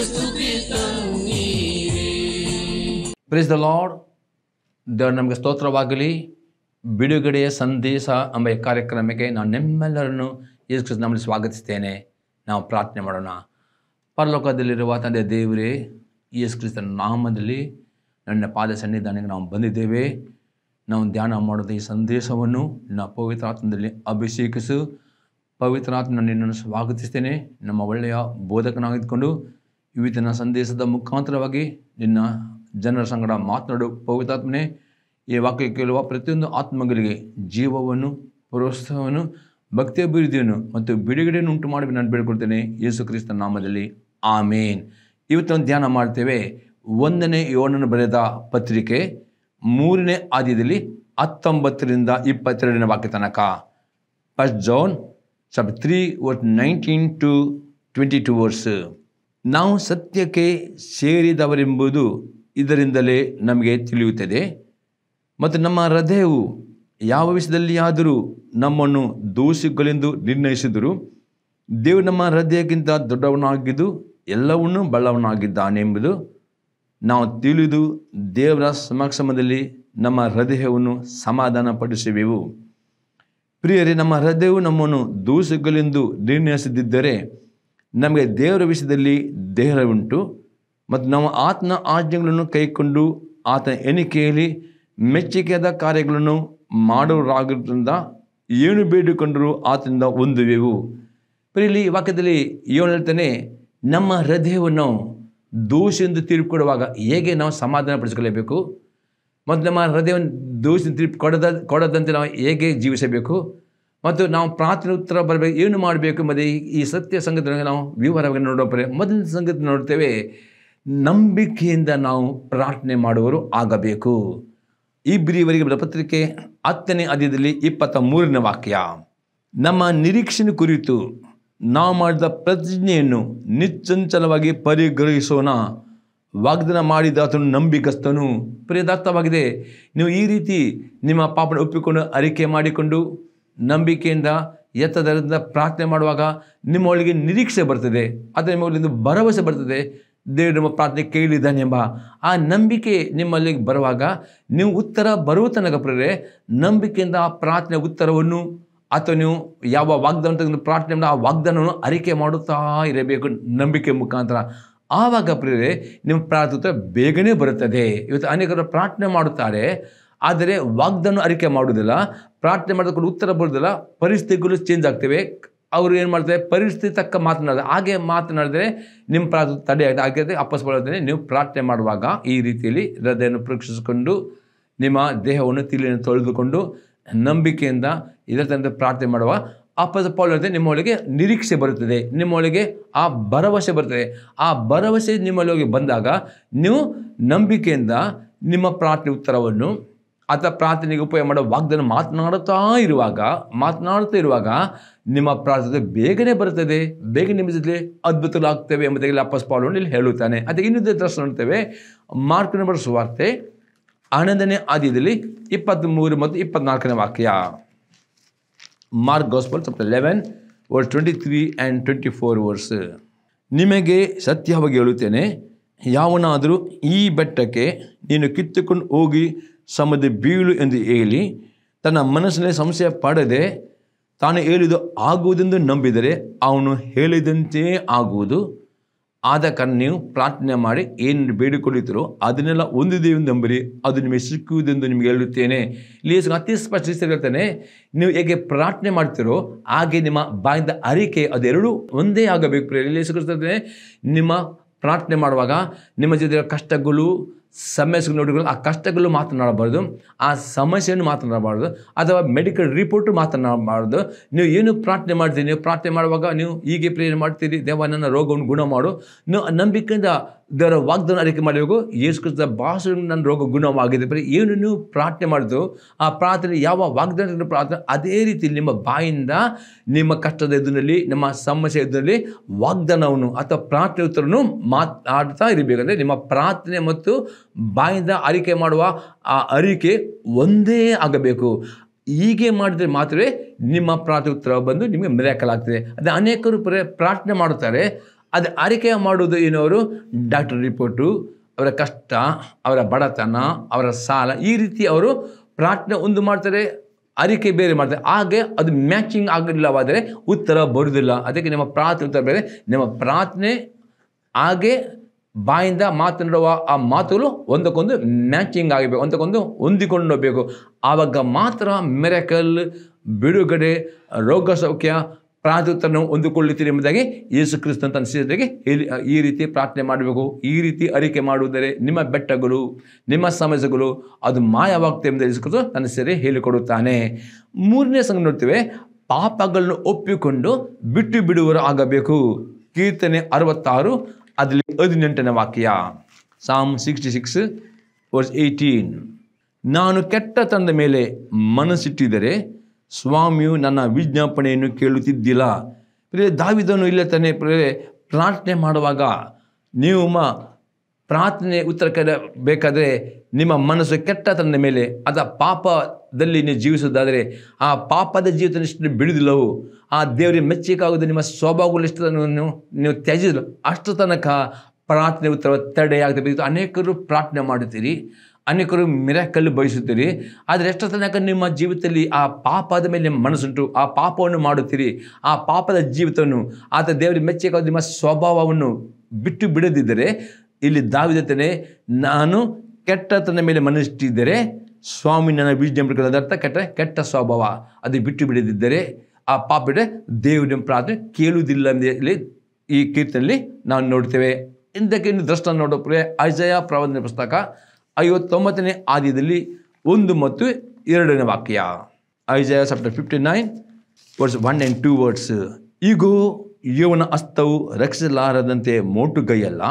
ಸ್ತುತಿ ತನ್ನೀರೇ praise the lord ದೇವರು ನಮಗೆ ಸ್ತೋತ್ರವಾಗಲಿ ಬಿಡುಗಡೆಯ ಸಂದೇಶ ಎಂಬ ಈ ಕಾರ್ಯಕ್ರಮಕ್ಕೆ ನಾನು ನಿಮ್ಮೆಲ್ಲರನ್ನು ಯೇಸು ಕ್ರಿಸ್ತ ನಮ್ಮಲ್ಲಿ ಸ್ವಾಗತಿಸ್ತೇನೆ ನಾವು ಪ್ರಾರ್ಥನೆ ಮಾಡೋಣ ಪರಲೋಕದಲ್ಲಿರುವ ತಂದೆ ದೇವರೇ ಯೇಸು ಕ್ರಿಸ್ತನ ನಾಮದಲ್ಲಿ ನನ್ನ ಪಾದ ಸನ್ನಿಧಾನಕ್ಕೆ ನಾವು ಬಂದಿದ್ದೇವೆ ನಾವು ಧ್ಯಾನ ಮಾಡೋದು ಈ ಸಂದೇಶವನ್ನು ನಿನ್ನ ಪವಿತ್ರಾತ್ಮದಲ್ಲಿ ಅಭಿಷೇಕಿಸು ಪವಿತ್ರಾತ್ಮ ನಾನು ನಿನ್ನನ್ನು ಸ್ವಾಗತಿಸ್ತೇನೆ ನಮ್ಮ ಒಳ್ಳೆಯ ಬೋಧಕನಾಗಿದ್ಕೊಂಡು ಇವತ್ತಿನ ಸಂದೇಶದ ಮುಖಾಂತರವಾಗಿ ನಿನ್ನ ಜನರ ಸಂಗಡ ಮಾತನಾಡು ಪವಿತ್ರಾತ್ಮನೇ ಈ ವಾಕ್ಯ ಕೇಳುವ ಪ್ರತಿಯೊಂದು ಆತ್ಮಗಳಿಗೆ ಜೀವವನ್ನು ಪ್ರೋತ್ಸಾಹವನ್ನು ಭಕ್ತಿ ಅಭಿವೃದ್ಧಿಯನ್ನು ಮತ್ತು ಬಿಡುಗಡೆಯನ್ನು ಉಂಟು ಮಾಡಿ ನಾನು ಬೇಡ್ಕೊಳ್ತೇನೆ ಯೇಸು ಕ್ರಿಸ್ತನ ನಾಮದಲ್ಲಿ ಆಮೇನ್ ಇವತ್ತೊಂದು ಧ್ಯಾನ ಮಾಡ್ತೇವೆ ಒಂದನೇ ಯೋಣನ ಬರೆದ ಪತ್ರಿಕೆ ಮೂರನೇ ಆದ್ಯದಲ್ಲಿ ಹತ್ತೊಂಬತ್ತರಿಂದ ಇಪ್ಪತ್ತೆರಡನೇ ವಾಕ್ಯ ತನಕ first John chapter three verse nineteen to twenty two verse ನಾವು ಸತ್ಯಕ್ಕೆ ಸೇರಿದವರೆಂಬುದು ಇದರಿಂದಲೇ ನಮಗೆ ತಿಳಿಯುತ್ತದೆ ಮತ್ತು ನಮ್ಮ ಹೃದಯವು ಯಾವ ವಿಷಯದಲ್ಲಿಯಾದರೂ ನಮ್ಮನ್ನು ದೋಷಿಗಳೆಂದು ನಿರ್ಣಯಿಸಿದರು ದೇವರು ನಮ್ಮ ಹೃದಯಕ್ಕಿಂತ ದೊಡ್ಡವನಾಗಿದ್ದು ಎಲ್ಲವನ್ನೂ ಬಳ್ಳವನಾಗಿದ್ದಾನೆಂಬುದು ನಾವು ತಿಳಿದು ದೇವರ ಸಮಕ್ಷಮದಲ್ಲಿ ನಮ್ಮ ಹೃದಯವನ್ನು ಸಮಾಧಾನಪಡಿಸುವೆವು ಪ್ರಿಯರೇ ನಮ್ಮ ಹೃದಯವು ನಮ್ಮನ್ನು ದೋಷಗಳೆಂದು ನಿರ್ಣಯಿಸದಿದ್ದರೆ ನಮಗೆ ದೇವರ ವಿಷಯದಲ್ಲಿ ದೇಹ ಉಂಟು ಮತ್ತು ನಾವು ಆತನ ಆಜ್ಞೆಗಳನ್ನು ಕೈಕೊಂಡು ಆತನ ಎಣಿಕೆಯಲ್ಲಿ ಮೆಚ್ಚುಗೆಯಾದ ಕಾರ್ಯಗಳನ್ನು ಮಾಡೋರಾಗೋದ್ರಿಂದ ಏನು ಬೇಡಿಕೊಂಡರೂ ಆತನಿಂದ ಹೊಂದುವೆವು ಪ್ರಿಯಲಿ ಈ ವಾಕ್ಯದಲ್ಲಿ ಏನು ಹೇಳ್ತಾನೆ ನಮ್ಮ ಹೃದಯವನ್ನು ದೋಷ ಎಂದು ತೀರ್ಪು ಕೊಡುವಾಗ ಹೇಗೆ ನಾವು ಸಮಾಧಾನ ಪಡಿಸಿಕೊಳ್ಳಬೇಕು ಮತ್ತು ನಮ್ಮ ಹೃದಯವನ್ನು ದೋಷ ತೀರ್ಪು ಕೊಡದ ಕೊಡದಂತೆ ನಾವು ಹೇಗೆ ಜೀವಿಸಬೇಕು ಮತ್ತು ನಾವು ಪ್ರಾರ್ಥನೆ ಉತ್ತರ ಬರಬೇಕು ಏನು ಮಾಡಬೇಕು ಮತ್ತು ಈ- ಈ ಸತ್ಯ ಸಂಗತಿಯನ್ನು ನಾವು ವಿವರವಾಗಿ ನೋಡೋಪರೆ ಮೊದಲ ಸಂಗತಿ ನೋಡ್ತೇವೆ ನಂಬಿಕೆಯಿಂದ ನಾವು ಪ್ರಾರ್ಥನೆ ಮಾಡುವವರು ಆಗಬೇಕು ಇಬ್ಬರಿವರೆಗೆ ಬರೆದ ಪತ್ರಿಕೆ ಹತ್ತನೇ ಅಧ್ಯಾಯದಲ್ಲಿ ಇಪ್ಪತ್ತ ಮೂರನೇ ವಾಕ್ಯ ನಮ್ಮ ನಿರೀಕ್ಷಣೆ ಕುರಿತು ನಾವು ಮಾಡಿದ ಪ್ರತಿಜ್ಞೆಯನ್ನು ನಿಶ್ಚಂಚಲವಾಗಿ ಪರಿಗ್ರಹಿಸೋಣ ವಾಗ್ದಾನ ಮಾಡಿದ ಆತನು ನಂಬಿಕಸ್ತನು ಪ್ರಿಯದಾರ್ಥವಾಗಿದೆ ನೀವು ಈ ರೀತಿ ನಿಮ್ಮ ಪಾಪನ ಒಪ್ಪಿಕೊಂಡು ಅರಿಕೆ ಮಾಡಿಕೊಂಡು ನಂಬಿಕೆಯಿಂದ ಎತ್ತದರಿಂದ ಪ್ರಾರ್ಥನೆ ಮಾಡುವಾಗ ನಿಮ್ಮ ಒಳಗೆ ನಿರೀಕ್ಷೆ ಬರ್ತದೆ ಅಥವಾ ನಿಮ್ಮ ಒಳಗೆ ಒಂದು ಭರವಸೆ ಬರ್ತದೆ ದೇವರು ನಮ್ಮ ಪ್ರಾರ್ಥನೆ ಕೇಳಿದ್ದಾನೆ ಎಂಬ ಆ ನಂಬಿಕೆ ನಿಮ್ಮಲ್ಲಿ ಬರುವಾಗ ನೀವು ಉತ್ತರ ಬರುವ ತನಕ ಪ್ರೇರೆ ನಂಬಿಕೆಯಿಂದ ಆ ಪ್ರಾರ್ಥನೆ ಉತ್ತರವನ್ನು ಅಥವಾ ನೀವು ಯಾವ ವಾಗ್ದಾನ ತೆಗೆದು ಪ್ರಾರ್ಥನೆ ಮಾಡಿ ಆ ವಾಗ್ದಾನವನ್ನು ಅರಿಕೆ ಮಾಡುತ್ತಾ ಇರಬೇಕು ನಂಬಿಕೆ ಮುಖಾಂತರ ಆವಾಗ ಪ್ರೇರೆ ನಿಮ್ಮ ಪ್ರಾರ್ಥನೆ ಉತ್ತರ ಬೇಗನೆ ಬರುತ್ತದೆ ಇವತ್ತು ಅನೇಕರು ಪ್ರಾರ್ಥನೆ ಮಾಡುತ್ತಾರೆ ಆದರೆ ವಾಗ್ದಾನ ಅರಿಕೆ ಮಾಡುವುದಿಲ್ಲ ಪ್ರಾರ್ಥನೆ ಮಾಡಿದ ಉತ್ತರ ಬರುವುದಿಲ್ಲ ಪರಿಸ್ಥಿತಿಗಳು ಚೇಂಜ್ ಆಗ್ತವೆ ಅವರು ಏನು ಮಾಡ್ತಾರೆ ಪರಿಸ್ಥಿತಿ ತಕ್ಕ ಮಾತನಾಡಿದ್ರೆ ಹಾಗೆ ಮಾತನಾಡಿದ್ರೆ ನಿಮ್ಮ ಪ್ರಾರ್ಥನೆ ತಡೆ ಆಗಿದೆ ಹಾಗೆ ಅಪ್ಪಸ್ ಬರೋದ್ರೆ ನೀವು ಪ್ರಾರ್ಥನೆ ಮಾಡುವಾಗ ಈ ರೀತಿಯಲ್ಲಿ ಹೃದಯವನ್ನು ಪರೀಕ್ಷಿಸಿಕೊಂಡು ನಿಮ್ಮ ದೇಹವನ್ನು ತಿಳಿಯನ್ನು ತೊಳೆದುಕೊಂಡು ನಂಬಿಕೆಯಿಂದ ಇದರ ತಂದೆ ಪ್ರಾರ್ಥನೆ ಮಾಡುವ ಅಪ್ಪದ ಪೌಲತೆ ನಿಮ್ಮೊಳಗೆ ನಿರೀಕ್ಷೆ ಬರುತ್ತದೆ ನಿಮ್ಮೊಳಗೆ ಆ ಭರವಸೆ ಬರ್ತದೆ ಆ ಭರವಸೆ ನಿಮ್ಮೊಳಗೆ ಬಂದಾಗ ನೀವು ನಂಬಿಕೆಯಿಂದ ನಿಮ್ಮ ಪ್ರಾರ್ಥನೆ ಉತ್ತರವನ್ನು ಅಥವಾ ಪ್ರಾರ್ಥನೆಗೆ ಉಪಯೋಗ ಮಾಡೋ ವಾಗ್ದಾನ ಮಾತನಾಡುತ್ತಾ ಇರುವಾಗ ಮಾತನಾಡುತ್ತಾ ಇರುವಾಗ ನಿಮ್ಮ ಪ್ರಾರ್ಥನೆ ಬೇಗನೆ ಬರುತ್ತದೆ ಬೇಗ ನಿಮ್ಮ ಜೊತೆ ಅದ್ಭುತಗಳಾಗ್ತವೆ ಎಂಬುದಾಗಿ ಅಪ್ಪಸ್ ಪಾಲನ್ನು ಇಲ್ಲಿ ಹೇಳುತ್ತಾನೆ ಅದಕ್ಕೆ ಇನ್ನೊಂದು ದರ್ಶನ ನೋಡ್ತೇವೆ ಮಾರ್ಕ್ ನಂಬರ್ ಸುವಾರ್ತೆ ಹನ್ನೊಂದನೇ ಆದ್ಯದಲ್ಲಿ ಇಪ್ಪತ್ತ್ಮೂರು ಮತ್ತು ಇಪ್ಪತ್ನಾಲ್ಕನೇ ವಾಕ್ಯ Mark gospel chapter eleven verse twenty three and twenty four verse ನಿಮಗೆ ಸತ್ಯವಾಗಿ ಹೇಳುತ್ತೇನೆ ಯಾವನಾದರೂ ಈ ಬೆಟ್ಟಕ್ಕೆ ನೀನು ಕಿತ್ತುಕೊಂಡು ಹೋಗಿ ಸಮುದ್ರ ಬೀಳು ಎಂದು ಹೇಳಿ ತನ್ನ ಮನಸ್ಸಿನಲ್ಲಿ ಸಂಶಯ ಪಡದೆ ತಾನು ಹೇಳಿದ್ದು ಆಗುವುದೆಂದು ನಂಬಿದರೆ ಅವನು ಹೇಳಿದಂತೆಯೇ ಆಗುವುದು ಆದ ಕಾರಣ ನೀವು ಪ್ರಾರ್ಥನೆ ಮಾಡಿ ಏನು ಬೇಡಿಕೊಳ್ಳುತ್ತೀರೋ ಅದನ್ನೆಲ್ಲ ಹೊಂದಿದ್ದೇವೆ ಎಂದು ನಂಬಿರಿ ಅದು ನಿಮಗೆ ಸಿಕ್ಕುವುದೆಂದು ನಿಮಗೆ ಹೇಳುತ್ತೇನೆ ಇಲ್ಲಿ ಯೇಸು ಅತಿ ಸ್ಪಷ್ಟ ಹೇಳ್ತಾನೆ ನೀವು ಹೇಗೆ ಪ್ರಾರ್ಥನೆ ಮಾಡ್ತೀರೋ ಹಾಗೆ ನಿಮ್ಮ ಬಾಯಿಂದ ಅರಿಕೆ ಅದೆರಡೂ ಒಂದೇ ಆಗಬೇಕು ಪ್ರಿಯರೇ. ಇಲ್ಲಿ ಯೇಸು ಕ್ರಿಸ್ತ ಹೇಳ್ತಾನೆ, ನಿಮ್ಮ ಪ್ರಾರ್ಥನೆ ಮಾಡುವಾಗ ನಿಮ್ಮ ಜೊತೆ ಕಷ್ಟಗಳು ಸಮಸ್ಯೆಗಳು ನೋಡಿಗಳು ಆ ಕಷ್ಟಗಳು ಮಾತನಾಡಬಾರ್ದು ಆ ಸಮಸ್ಯೆಯನ್ನು ಮಾತನಾಡಬಾರ್ದು ಅಥವಾ ಮೆಡಿಕಲ್ ರಿಪೋರ್ಟ್ ಮಾತನಾಡಬಾರ್ದು ನೀವು ಏನು ಪ್ರಾರ್ಥನೆ ಮಾಡ್ತೀರಿ ನೀವು ಪ್ರಾರ್ಥನೆ ಮಾಡುವಾಗ ನೀವು ಹೀಗೆ ಪ್ರೇರಣೆ ಮಾಡ್ತೀರಿ ದೇವ ನನ್ನ ರೋಗವನ್ನು ಗುಣ ಮಾಡು ನೀವು ಆ ನಂಬಿಕೆಯಿಂದ ದೇವರ ವಾಗ್ದಾನ ಅರಿಕೆ ಮಾಡಬೇಕು ಯೇಸು ಕ್ರಿಸ್ತ ಭಾಷೆ ನನ್ನ ರೋಗ ಗುಣವಾಗಿದೆ ಬರೀ ಏನು ನೀವು ಪ್ರಾರ್ಥನೆ ಮಾಡಿದ್ರು ಆ ಪ್ರಾರ್ಥನೆ ಯಾವ ವಾಗ್ದಾನ ಪ್ರಾರ್ಥನೆ ಅದೇ ರೀತಿ ನಿಮ್ಮ ಬಾಯಿಂದ ನಿಮ್ಮ ಕಷ್ಟದ ಎದುರಿನಲ್ಲಿ ನಿಮ್ಮ ಸಮಸ್ಯೆ ಎದುರಲ್ಲಿ ವಾಗ್ದಾನವನ್ನು ಅಥವಾ ಪ್ರಾರ್ಥನೆ ಉತ್ತರವನ್ನು ಮಾತಾಡ್ತಾ ಇರಬೇಕಂದ್ರೆ ನಿಮ್ಮ ಪ್ರಾರ್ಥನೆ ಮತ್ತು ಬಾಯಿಂದ ಅರಿಕೆ ಮಾಡುವ ಆ ಅರಿಕೆ ಒಂದೇ ಆಗಬೇಕು ಹೀಗೆ ಮಾಡಿದರೆ ಮಾತ್ರವೇ ನಿಮ್ಮ ಪ್ರಾರ್ಥನೆ ಉತ್ತರ ಬಂದು ನಿಮಗೆ ಮಿರಾಕಲ್ ಆಗ್ತದೆ ಅದೇ ಅನೇಕರು ಪ್ರೇ ಪ್ರಾರ್ಥನೆ ಮಾಡುತ್ತಾರೆ ಅದು ಆರೈಕೆ ಮಾಡುವುದು ಏನು ಅವರು ಡಾಕ್ಟರ್ ರಿಪೋರ್ಟು ಅವರ ಕಷ್ಟ ಅವರ ಬಡತನ ಅವರ ಸಾಲ ಈ ರೀತಿ ಅವರು ಪ್ರಾರ್ಥನೆ ಒಂದು ಮಾಡ್ತಾರೆ ಅರಿಕೆ ಬೇರೆ ಮಾಡ್ತಾರೆ ಹಾಗೆ ಅದು ಮ್ಯಾಚಿಂಗ್ ಆಗಲಿಲ್ಲವಾದರೆ ಉತ್ತರ ಬರುವುದಿಲ್ಲ ಅದಕ್ಕೆ ನಿಮ್ಮ ಪ್ರಾರ್ಥನೆ ಉತ್ತರ ಬೇರೆ ನಿಮ್ಮ ಪ್ರಾರ್ಥನೆ ಹಾಗೆ ಬಾಯಿಂದ ಮಾತನಾಡುವ ಆ ಮಾತುಗಳು ಒಂದಕ್ಕೊಂದು ಮ್ಯಾಚಿಂಗ್ ಆಗಬೇಕು ಒಂದಕ್ಕೊಂದು ಹೊಂದಿಕೊಂಡು ಹೋಗಬೇಕು ಆವಾಗ ಮಾತ್ರ ಮೆರಕಲ್ ಬಿಡುಗಡೆ ರೋಗ ಸೌಖ್ಯ ಪ್ರಾರ್ಥನೆ ಹೊಂದಿಕೊಳ್ಳುತ್ತೀರಿ ಎಂಬುದಾಗಿ ಯೇಸು ಕ್ರಿಸ್ತನ ತನ್ನ ಶಿಷ್ಯರಿಗೆ ಹೇಳಿ ಈ ರೀತಿ ಪ್ರಾರ್ಥನೆ ಮಾಡಬೇಕು ಈ ರೀತಿ ಅರಿಕೆ ಮಾಡುವುದರೆ ನಿಮ್ಮ ಬೆಟ್ಟಗಳು ನಿಮ್ಮ ಸಮಸ್ಯೆಗಳು ಅದು ಮಾಯವಾಗ್ತದೆ ಎಂದು ಯೇಸು ಕ್ರಿಸ್ತ ತನ್ನ ಶಿಷ್ಯರಿಗೆ ಹೇಳಿಕೊಡುತ್ತಾನೆ ಮೂರನೇ ಸಂಘ ನೋಡ್ತೇವೆ ಪಾಪಗಳನ್ನು ಒಪ್ಪಿಕೊಂಡು ಬಿಟ್ಟು ಬಿಡುವರು ಆಗಬೇಕು ಕೀರ್ತನೆ ಅರವತ್ತಾರು ಅದರಲ್ಲಿ ಹದಿನೆಂಟನೇ ವಾಕ್ಯ ಸಾಮ್ ಸಿಕ್ಸ್ಟಿ ಸಿಕ್ಸ್ ವರ್ಸ್ ಏಯ್ಟೀನ್ ನಾನು ಕೆಟ್ಟ ತಂದ ಮೇಲೆ ಮನಸ್ಸಿಟ್ಟಿದ್ದರೆ ಸ್ವಾಮಿಯು ನನ್ನ ವಿಜ್ಞಾಪನೆಯನ್ನು ಕೇಳುತ್ತಿದ್ದಿಲ್ಲ ಪ್ರಿಯ ದಾವಿದನು ಇಲ್ಲ ತಾನೆ ಪ್ರಿಯ ಪ್ರಾರ್ಥನೆ ಮಾಡುವಾಗ ನೀವು ಮ ಪ್ರಾರ್ಥನೆ ಉತ್ತರ ಬೇಕಾದರೆ ನಿಮ್ಮ ಮನಸ್ಸು ಕೆಟ್ಟ ತಂದ ಮೇಲೆ ಅದ ಪಾಪದಲ್ಲಿ ನೀವು ಜೀವಿಸುವುದಾದರೆ ಆ ಪಾಪದ ಜೀವಿತ ಬಿಡುವುದಿಲ್ಲವು ಆ ದೇವರಿಗೆ ಮೆಚ್ಚಿಕಾಗುವುದು ನಿಮ್ಮ ಸ್ವಭಾವಗಳು ಎಷ್ಟು ನೀವು ನೀವು ತ್ಯಜಿದ್ರು ಅಷ್ಟು ತನಕ ಪ್ರಾರ್ಥನೆ ಉತ್ತರ ತಡೆಯಾಗದೆ ಬಿದ್ದು ಅನೇಕರು ಪ್ರಾರ್ಥನೆ ಮಾಡುತ್ತೀರಿ ಅನೇಕರು ಮಿರಾಕಲ್ ಬಯಸುತ್ತೀರಿ ಆದರೆ ಎಷ್ಟು ತನಕ ನಿಮ್ಮ ಜೀವಿತದಲ್ಲಿ ಆ ಪಾಪದ ಮೇಲೆ ನಿಮ್ಮ ಮನಸ್ಸುಂಟು ಆ ಪಾಪವನ್ನು ಮಾಡುತ್ತೀರಿ ಆ ಪಾಪದ ಜೀವಿತವನ್ನು ಆತ ದೇವರಿಗೆ ಮೆಚ್ಚಿಕಾದ ನಿಮ್ಮ ಸ್ವಭಾವವನ್ನು ಬಿಟ್ಟು ಬಿಡದಿದ್ದರೆ ಇಲ್ಲಿ ದಾವಿದತನೆ ನಾನು ಕೆಟ್ಟತನ ಮೇಲೆ ಮನಸ್ಸಿಟ್ಟಿದ್ದರೆ ಸ್ವಾಮಿ ನನ್ನ ಬೀಜ ಅರ್ಥ ಕೆಟ್ಟ ಕೆಟ್ಟ ಸ್ವಭಾವ ಅದು ಬಿಟ್ಟು ಬಿಡದಿದ್ದರೆ ಆ ಪಾಪ ಬಿಟ್ಟರೆ ದೇವರ ಪ್ರಾರ್ಥನೆ ಕೇಳುವುದಿಲ್ಲ ಎಂದಲ್ಲಿ ಈ ಕೀರ್ತನೆಯಲ್ಲಿ ನಾವು ನೋಡ್ತೇವೆ ಇದಕ್ಕೆ ಇನ್ನು ದೃಷ್ಟ ನೋಡೋಪ್ರೆ ಅಜಯ ಪ್ರವಂದನೆ ಪುಸ್ತಕ ಐವತ್ತೊಂಬತ್ತನೇ ಆದ್ಯದಲ್ಲಿ ಒಂದು ಮತ್ತು ಎರಡನೇ ವಾಕ್ಯ Isaiah chapter fifty nine verses one and two verses ಈಗೂ ಇವನ ಹಸ್ತವು ರಕ್ಷಿಸಲಾರದಂತೆ ಮೋಟುಗೈಯಲ್ಲ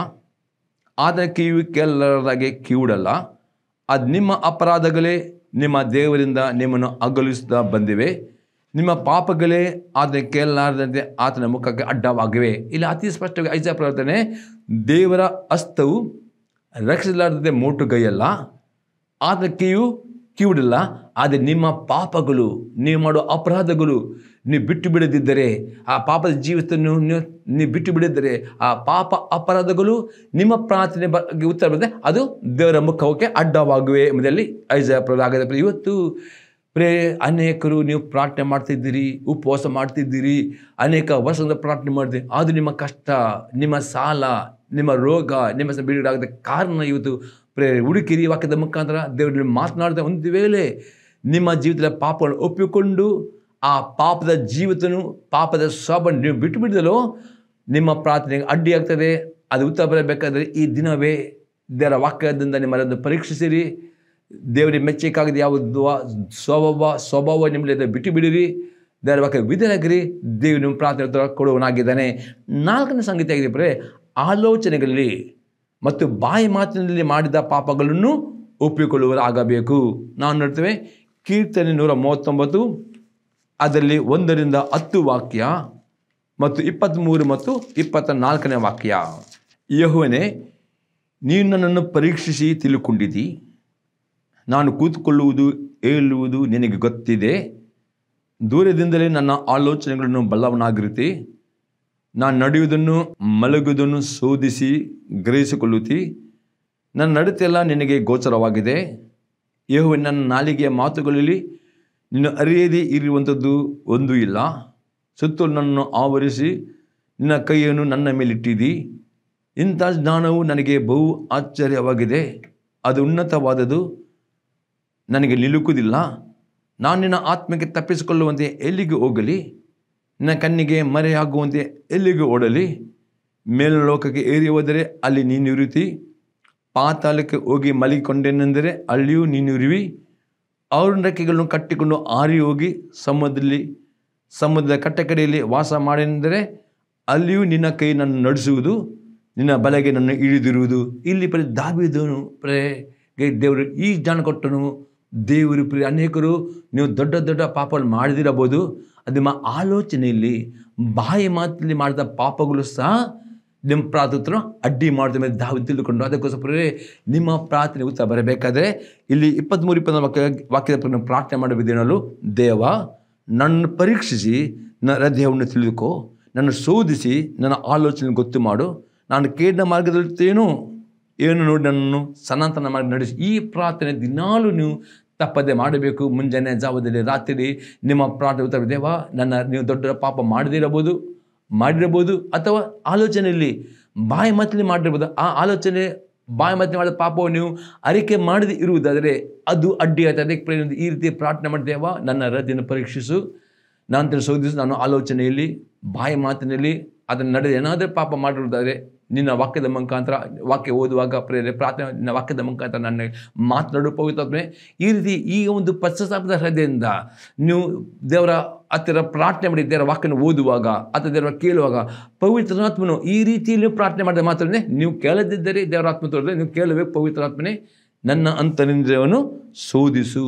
ಆತನ ಕಿವಿ ಕೆಲ್ಲರಾಗೆ ಕಿವುಡಲ್ಲ ಅದು ನಿಮ್ಮ ಅಪರಾಧಗಳೇ ನಿಮ್ಮ ದೇವರಿಂದ ನಿಮ್ಮನ್ನು ಅಗಲಿಸುತ್ತಾ ಬಂದಿವೆ ನಿಮ್ಮ ಪಾಪಗಳೇ ಆತನ ಕೇಳಲಾರದಂತೆ ಆತನ ಮುಖಕ್ಕೆ ಅಡ್ಡವಾಗಿವೆ ಇಲ್ಲಿ ಅತಿ ಸ್ಪಷ್ಟವಾಗಿ ಐಜ ಪ್ರಾರ್ಥನೆ ದೇವರ ಹಸ್ತವು ರಕ್ಷಿಸಲಾರದಂತೆ ಮೋಟುಗೈಯಲ್ಲ ಆತನ ಕಿವಿಯು ಕಿವುಡಿಲ್ಲ ಆದರೆ ನಿಮ್ಮ ಪಾಪಗಳು ನೀವು ಮಾಡೋ ಅಪರಾಧಗಳು ನೀವು ಬಿಟ್ಟು ಬಿಡದಿದ್ದರೆ ಆ ಪಾಪದ ಜೀವಿತವನ್ನು ನೀವು ನೀವು ಬಿಟ್ಟು ಬಿಡಿದ್ದರೆ ಆ ಪಾಪ ಅಪರಾಧಗಳು ನಿಮ್ಮ ಪ್ರಾರ್ಥನೆ ಬಗ್ಗೆ ಉತ್ತರ ಬಂದರೆ ಅದು ದೇವರ ಮುಖಕ್ಕೆ ಅಡ್ಡವಾಗಿವೆ ಎಂಬುದರಲ್ಲಿ ಐಜ ಆಗದೆ ಇವತ್ತು ಪ್ರೇ ಅನೇಕರು ನೀವು ಪ್ರಾರ್ಥನೆ ಮಾಡ್ತಿದ್ದೀರಿ ಉಪವಾಸ ಮಾಡ್ತಿದ್ದೀರಿ ಅನೇಕ ವರ್ಷದ ಪ್ರಾರ್ಥನೆ ಮಾಡ್ತೀರಿ ಅದು ನಿಮ್ಮ ಕಷ್ಟ ನಿಮ್ಮ ಸಾಲ ನಿಮ್ಮ ರೋಗ ನಿಮ್ಮ ಸ ಬಿಡುಗಡೆ ಆಗದ ಕಾರಣ ಇವತ್ತು ಪ್ರೇ ಹುಡುಕಿರಿ ವಾಕ್ಯದ ಮುಖಾಂತರ ದೇವರು ಮಾತನಾಡಿದ ಒಂದು ವೇಳೆ ನಿಮ್ಮ ಜೀವಿತದ ಪಾಪವನ್ನು ಒಪ್ಪಿಕೊಂಡು ಆ ಪಾಪದ ಜೀವಿತನು ಪಾಪದ ಸ್ವಭಾವ ನೀವು ಬಿಟ್ಟು ಬಿಡಿದಲೋ ನಿಮ್ಮ ಪ್ರಾರ್ಥನೆಗೆ ಅಡ್ಡಿಯಾಗ್ತದೆ ಅದು ಉತ್ತರ ಬರಬೇಕಾದ್ರೆ ಈ ದಿನವೇ ದೇವರ ವಾಕ್ಯದಿಂದ ನಿಮ್ಮನ್ನು ಪರೀಕ್ಷಿಸಿರಿ ದೇವರಿಗೆ ಮೆಚ್ಚಕ್ಕಾಗದೆ ಯಾವುದು ಸ್ವಭಾವ ಸ್ವಭಾವ ನಿಮ್ಮಲ್ಲಿ ಬಿಟ್ಟು ಬಿಡಿರಿ ದೇವರ ವಾಕ್ಯ ವಿಧರಾಗಿರಿ ದೇವರು ನಿಮ್ಮ ಪ್ರಾರ್ಥನೆ ಉತ್ತರ ಕೊಡುವನಾಗಿದ್ದಾನೆ ನಾಲ್ಕನೇ ಸಂಗತಿ ಆಗಿದೆ ಬರೇ ಆಲೋಚನೆಗಳಲ್ಲಿ ಮತ್ತು ಬಾಯಿ ಮಾತಿನಲ್ಲಿ ಮಾಡಿದ ಪಾಪಗಳನ್ನು ಒಪ್ಪಿಕೊಳ್ಳುವರಾಗಬೇಕು ನಾವು ನೋಡ್ತೇವೆ ಕೀರ್ತನೆ ನೂರ ಮೂವತ್ತೊಂಬತ್ತು ಅದರಲ್ಲಿ ಒಂದರಿಂದ ಹತ್ತು ವಾಕ್ಯ ಮತ್ತು ಇಪ್ಪತ್ತ್ಮೂರು ಮತ್ತು ಇಪ್ಪತ್ತ ನಾಲ್ಕನೇ ವಾಕ್ಯ ಯಹುವನೇ ನೀನು ನನ್ನನ್ನು ಪರೀಕ್ಷಿಸಿ ತಿಳ್ಕೊಂಡಿದ್ದಿ ನಾನು ಕೂತ್ಕೊಳ್ಳುವುದು ಹೇಳುವುದು ನಿನಗೆ ಗೊತ್ತಿದೆ ದೂರದಿಂದಲೇ ನನ್ನ ಆಲೋಚನೆಗಳನ್ನು ಬಲ್ಲವನಾಗಿರುತ್ತಿ ನಾನು ನಡೆಯುವುದನ್ನು ಮಲಗುವುದನ್ನು ಶೋಧಿಸಿ ಗ್ರಹಿಸಿಕೊಳ್ಳುತ್ತಿ ನನ್ನ ನಡತೆಲ್ಲ ನಿನಗೆ ಗೋಚರವಾಗಿದೆ ಯೇಹುವೆ ನನ್ನ ನಾಲಿಗೆಯ ಮಾತುಗಳಲ್ಲಿ ನಿನ್ನ ಅರಿಯದೇ ಇರುವಂಥದ್ದು ಒಂದೂ ಇಲ್ಲ ಸುತ್ತಲೂ ನನ್ನನ್ನು ಆವರಿಸಿ ನಿನ್ನ ಕೈಯನ್ನು ನನ್ನ ಮೇಲಿಟ್ಟಿದ್ದಿ ಇಂಥ ಜ್ಞಾನವು ನನಗೆ ಬಹು ಆಶ್ಚರ್ಯವಾಗಿದೆ ಅದು ಉನ್ನತವಾದದು ನನಗೆ ನಿಲುಕುವುದಿಲ್ಲ ನಾನು ನಿನ್ನ ಆತ್ಮಕ್ಕೆ ತಪ್ಪಿಸಿಕೊಳ್ಳುವಂತೆ ಎಲ್ಲಿಗೆ ಹೋಗಲಿ ನಿನ್ನ ಕಣ್ಣಿಗೆ ಮರೆಯಾಗುವಂತೆ ಎಲ್ಲಿಗೆ ಓಡಲಿ ಮೇಲೋಕಕ್ಕೆ ಏರಿ ಹೋದರೆ ಅಲ್ಲಿ ನೀನಿರುತ್ತಿ ಪಾತಾಳಕ್ಕೆ ಹೋಗಿ ಮಲಿಕೊಂಡೇನೆಂದರೆ ಅಲ್ಲಿಯೂ ನೀನಿರುವಿ ಅವ್ರ ರೆಕ್ಕೆಗಳನ್ನು ಕಟ್ಟಿಕೊಂಡು ಆರಿ ಹೋಗಿ ಸಮುದ್ರದಲ್ಲಿ ಸಮುದ್ರದ ಕಟ್ಟಕಡೆಯಲ್ಲಿ ವಾಸ ಮಾಡೇನೆಂದರೆ ಅಲ್ಲಿಯೂ ನಿನ್ನ ಕೈ ನನ್ನ ನಡೆಸುವುದು ನಿನ್ನ ಬಲೆಗೆ ನನ್ನ ಇಳಿದಿರುವುದು ಇಲ್ಲಿ ಪ್ರ ದಾವಿದನು ಪ್ರೇ ದೇವರು ಈ ಜ್ಞಾನ ಕೊಟ್ಟನು ದೇವರು ಪ್ರಿಯ ಅನೇಕರು ನೀವು ದೊಡ್ಡ ದೊಡ್ಡ ಪಾಪಗಳು ಮಾಡದಿರಬಹುದು ಅದು ನಿಮ್ಮ ಆಲೋಚನೆಯಲ್ಲಿ ಬಾಯಿ ಮಾತಲ್ಲಿ ಮಾಡಿದ ಪಾಪಗಳು ಸಹ ನಿಮ್ಮ ಪ್ರಾರ್ಥನೆ ಅಡ್ಡಿ ಮಾಡಿದ ಮೇಲೆ ದಾವಿ ತಿಳಿದುಕೊಂಡು ಅದಕ್ಕೋಸ್ಕರ ನಿಮ್ಮ ಪ್ರಾರ್ಥನೆ ಉತ್ತರ ಬರಬೇಕಾದ್ರೆ ಇಲ್ಲಿ ಇಪ್ಪತ್ತ್ಮೂರು ಇಪ್ಪತ್ತೊಂದು ವಾಕ್ಯ ವಾಕ್ಯದ ಪ್ರಕಾರ ಪ್ರಾರ್ಥನೆ ಮಾಡಬೇಕೇನಲು ದೇವ ನನ್ನ ಪರೀಕ್ಷಿಸಿ ನನ್ನ ಹೃದಯವನ್ನು ತಿಳಿದುಕೋ ನನ್ನ ಶೋಧಿಸಿ ನನ್ನ ಆಲೋಚನೆ ಗೊತ್ತು ಮಾಡು ನಾನು ಕೇಳಿದ ಮಾರ್ಗದಲ್ಲಿರ್ತೇನೋ ಏನು ನೋಡಿ ನನ್ನನ್ನು ಸನಾತನ ಮಾಡಿ ನಡೆಸಿ ಈ ಪ್ರಾರ್ಥನೆ ದಿನಾಲೂ ನೀವು ತಪ್ಪದೆ ಮಾಡಬೇಕು ಮುಂಜಾನೆ ಜಾವದಲ್ಲಿ ರಾತ್ರಿ ನಿಮ್ಮ ಪ್ರಾರ್ಥನೆ ಉತ್ತರ ದೇವ ನನ್ನ ನೀವು ದೊಡ್ಡ ಪಾಪ ಮಾಡದಿರಬಹುದು ಮಾಡಿರಬಹುದು ಅಥವಾ ಆಲೋಚನೆಯಲ್ಲಿ ಬಾಯಿ ಮಾತಲ್ಲಿ ಮಾಡಿರ್ಬೋದು ಆ ಆಲೋಚನೆ ಬಾಯಿ ಮಾತಲ್ಲಿ ಮಾಡಿದ ಪಾಪವನ್ನು ನೀವು ಅರಿಕೆ ಮಾಡದೇ ಇರುವುದಾದರೆ ಅದು ಅಡ್ಡಿ ಆಯ್ತು ಅದಕ್ಕೆ ಪ್ರೇರಣೆ ಈ ರೀತಿ ಪ್ರಾರ್ಥನೆ ಮಾಡಿದೇವ ನನ್ನ ಹೃದಯನ ಪರೀಕ್ಷಿಸು ನಂತರ ಶೋಧಿಸು ನಾನು ಆಲೋಚನೆಯಲ್ಲಿ ಬಾಯಿ ಮಾತಿನಲ್ಲಿ ಅದನ್ನು ನಡೆದು ಏನಾದರೂ ಪಾಪ ಮಾಡಿರುವುದಾದರೆ ನಿನ್ನ ವಾಕ್ಯದ ಮುಖಾಂತರ ವಾಕ್ಯ ಓದುವಾಗ ಪ್ರೇರೆ ಪ್ರಾರ್ಥನೆ ನಿನ್ನ ವಾಕ್ಯದ ಮುಖಾಂತರ ನನ್ನ ಮಾತನಾಡು ಪವಿತ್ರಾತ್ಮೆ ಈ ರೀತಿ ಈ ಒಂದು ಪಶ್ಚಾತ್ತಾಪದ ಹೃದಯದಿಂದ ನೀವು ದೇವರ ಹತ್ತಿರ ಪ್ರಾರ್ಥನೆ ಮಾಡಿ ದೇವರ ವಾಕ್ಯನ ಓದುವಾಗ ಅಥವಾ ದೇವರ ಕೇಳುವಾಗ ಪವಿತ್ರಾತ್ಮನು ಈ ರೀತಿಯಲ್ಲಿ ಪ್ರಾರ್ಥನೆ ಮಾಡಿದ ಮಾತ್ರನೇ ನೀವು ಕೇಳದಿದ್ದರೆ ದೇವರ ಆತ್ಮ ತೋರಿದ್ರೆ ನೀವು ಕೇಳಬೇಕು ಪವಿತ್ರಾತ್ಮನೇ ನನ್ನ ಅಂತರಿಂದ್ರಿಯವನ್ನು ಶೋಧಿಸು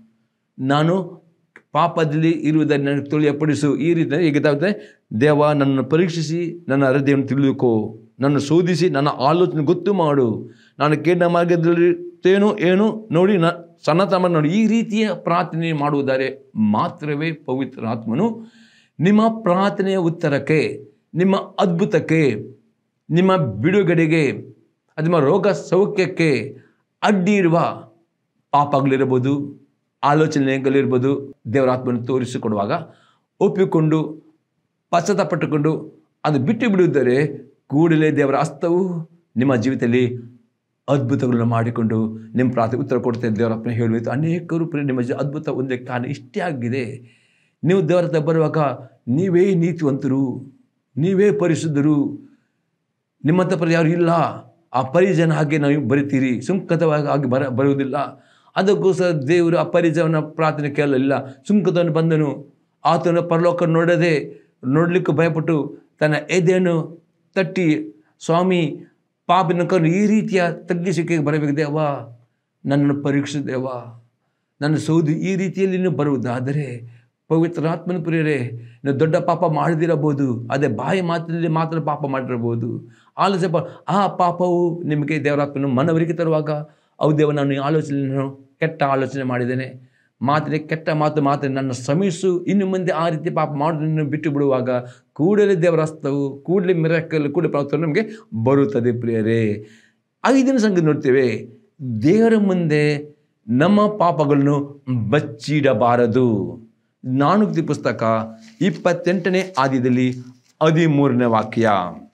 ನಾನು ಪಾಪದಲ್ಲಿ ಇರುವುದನ್ನು ನನಗೆ ತಿಳಿಯಪಡಿಸು ಈ ರೀತಿ ಹೇಗಿದ್ದಾಗುತ್ತೆ ದೇವ ನನ್ನನ್ನು ಪರೀಕ್ಷಿಸಿ ನನ್ನ ಹೃದಯವನ್ನು ತಿಳಿದುಕೋ ನನ್ನ ಶೋಧಿಸಿ ನನ್ನ ಆಲೋಚನೆ ಗೊತ್ತು ಮಾಡು ನಾನು ಕೇಳಿದ ಮಾರ್ಗದಲ್ಲಿರ್ತೇನೋ ಏನೋ ನೋಡಿ ನ ಸನಾತನ ನೋಡಿ ಈ ರೀತಿಯ ಪ್ರಾರ್ಥನೆ ಮಾಡುವುದಾದರೆ ಮಾತ್ರವೇ ಪವಿತ್ರ ಆತ್ಮನು ನಿಮ್ಮ ಪ್ರಾರ್ಥನೆಯ ಉತ್ತರಕ್ಕೆ ನಿಮ್ಮ ಅದ್ಭುತಕ್ಕೆ ನಿಮ್ಮ ಬಿಡುಗಡೆಗೆ ಅದು ನಿಮ್ಮ ರೋಗ ಸೌಖ್ಯಕ್ಕೆ ಅಡ್ಡಿ ಇರುವ ಪಾಪಗಳಿರ್ಬೋದು ಆಲೋಚನೆಗಳಿರ್ಬೋದು ದೇವರ ಆತ್ಮನ್ನು ತೋರಿಸಿಕೊಡುವಾಗ ಒಪ್ಪಿಕೊಂಡು ಪಶ್ಚಾತ್ತಾಪಟ್ಟುಕೊಂಡು ಅದು ಬಿಟ್ಟು ಬಿಡುವುದರೆ ಕೂಡಲೇ ದೇವರ ಹಸ್ತವು ನಿಮ್ಮ ಜೀವಿತದಲ್ಲಿ ಅದ್ಭುತಗಳನ್ನು ಮಾಡಿಕೊಂಡು ನಿಮ್ಮ ಪ್ರಾರ್ಥನೆ ಉತ್ತರ ಕೊಡ್ತೇನೆ ದೇವರ ಅಪ್ಪನ ಹೇಳುವುದು ಅನೇಕರು ಪ್ರಿಯ ನಿಮ್ಮ ಜೀವ ಅದ್ಭುತ ಒಂದೇ ಕಾರಣ ಇಷ್ಟೇ ಆಗಿದೆ ನೀವು ದೇವರ ಹತ್ರ ಬರುವಾಗ ನೀವೇ ನೀತಿವಂತರು ನೀವೇ ಪರಿಶುದ್ಧರು ನಿಮ್ಮಂಥ ಪರಿ ಯಾರು ಇಲ್ಲ ಆ ಪರಿಜನ ಹಾಗೆ ನಾವು ಬರಿತೀರಿ ಸುಂಕತವಾಗಿ ಆಗಿ ಬರ ಬರುವುದಿಲ್ಲ ಅದಕ್ಕೋಸ್ಕರ ದೇವರು ಆ ಪರಿಜನ ಪ್ರಾರ್ಥನೆ ಕೇಳಲಿಲ್ಲ ಸುಂಕತವನ್ನು ಬಂದನು ಆತನ ಪರಲೋಕ ನೋಡದೆ ನೋಡಲಿಕ್ಕೆ ಭಯಪಟ್ಟು ತನ್ನ ಎದೆಯನ್ನು ತಟ್ಟಿ ಸ್ವಾಮಿ ಪಾಪಿನ ಕರು ಈ ರೀತಿಯ ತಗ್ಗಿಸಿಕೆ ಬರಬೇಕು ದೇವ ನನ್ನನ್ನು ಪರೀಕ್ಷೆ ದೇವ ನನ್ನ ಸೋದು ಈ ರೀತಿಯಲ್ಲಿ ನೀವು ಬರುವುದಾದರೆ ಪವಿತ್ರಾತ್ಮನ ಪ್ರಿಯರೇ ನೀವು ದೊಡ್ಡ ಪಾಪ ಮಾಡದಿರಬಹುದು ಅದೇ ಬಾಯಿ ಮಾತಿನಲ್ಲಿ ಮಾತ್ರ ಪಾಪ ಮಾಡಿರಬಹುದು ಆಲೋಚನೆ ಪಾ- ಆ ಪಾಪವು ನಿಮಗೆ ದೇವರಾತ್ಮನ ಮನವರಿಕೆ ತರುವಾಗ ಅವು ದೇವ ನಾನು ಈ ಆಲೋಚನೆಯನ್ನು ಕೆಟ್ಟ ಆಲೋಚನೆ ಮಾಡಿದ್ದೇನೆ ಮಾತಿನ ಕೆಟ್ಟ ಮಾತು ಮಾತ್ರ ನನ್ನ ಶ್ರಮಿಸು ಇನ್ನು ಮುಂದೆ ಆ ರೀತಿ ಪಾಪ ಮಾಡೋದನ್ನು ಬಿಟ್ಟು ಬಿಡುವಾಗ ಕೂಡಲೇ ದೇವರ ಹಸ್ತವು ಕೂಡಲೇ ಮಿರಕಲ್ ಕೂಡಲೇ ಪ್ರಾರ್ಥನೆ ನಮಗೆ ಬರುತ್ತದೆ ಪ್ರಿಯರೇ ಐದನೇ ಸಂಗತಿ ನೋಡ್ತೇವೆ ದೇವರ ಮುಂದೆ ನಮ್ಮ ಪಾಪಗಳನ್ನು ಬಚ್ಚಿಡಬಾರದು ನಾನುಕ್ತಿ ಪುಸ್ತಕ ಇಪ್ಪತ್ತೆಂಟನೇ ಆದ್ಯದಲ್ಲಿ ಹದಿಮೂರನೇ ವಾಕ್ಯ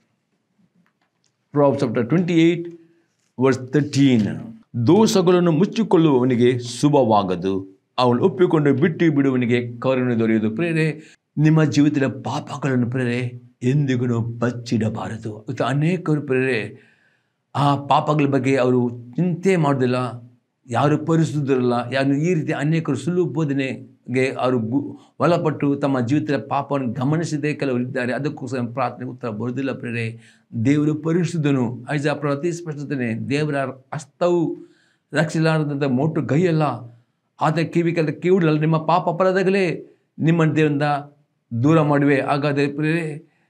Proverbs chapter twenty eight verse thirteen ದೋಷಗಳನ್ನು ಮುಚ್ಚಿಕೊಳ್ಳುವವನಿಗೆ ಶುಭವಾಗದು ಅವನು ಒಪ್ಪಿಕೊಂಡು ಬಿಟ್ಟು ಬಿಡುವವನಿಗೆ ಕರುಣೆ ದೊರೆಯುವುದು ಪ್ರೇರೆ ನಿಮ್ಮ ಜೀವಿತದ ಪಾಪಗಳನ್ನು ಪ್ರೇರೆ ಎಂದಿಗೂ ಬಚ್ಚಿಡಬಾರದು ಇವತ್ತು ಅನೇಕರು ಪ್ರೇರೆ ಆ ಪಾಪಗಳ ಬಗ್ಗೆ ಅವರು ಚಿಂತೆ ಮಾಡೋದಿಲ್ಲ ಯಾರು ಪರಿಶುದ್ಧರಲ್ಲ ಯಾರು ಈ ರೀತಿ ಅನೇಕರು ಸುಳ್ಳು ಬೋಧನೆಗೆ ಅವರು ಗು ಒಳಪಟ್ಟು ತಮ್ಮ ಜೀವಿತದ ಪಾಪವನ್ನು ಗಮನಿಸದೆ ಕೆಲವರು ಇದ್ದಾರೆ ಅದಕ್ಕೋಸ್ಕರ ಪ್ರಾರ್ಥನೆ ಉತ್ತರ ಬರುವುದಿಲ್ಲ ಪ್ರೇರೆ ದೇವರು ಪರಿಶುದ್ಧನು ಐಜ ಪ್ರತಿ ಸ್ಪಷ್ಟತೆ ದೇವರ ಹಸ್ತವು ರಕ್ಷಿಸಲಾರದಂಥ ಮೋಟು ಕೈಯಲ್ಲ ಆತ ಕಿವಿ ಕೆಲ ಕಿವಿಡಲ್ಲ ನಿಮ್ಮ ಪಾಪ ಅಪರಾಧಗಳೇ ನಿಮ್ಮ ದೇವರಿಂದ ದೂರ ಮಾಡುವೆ ಹಾಗಾದರೆ ಪ್ರೇರೆ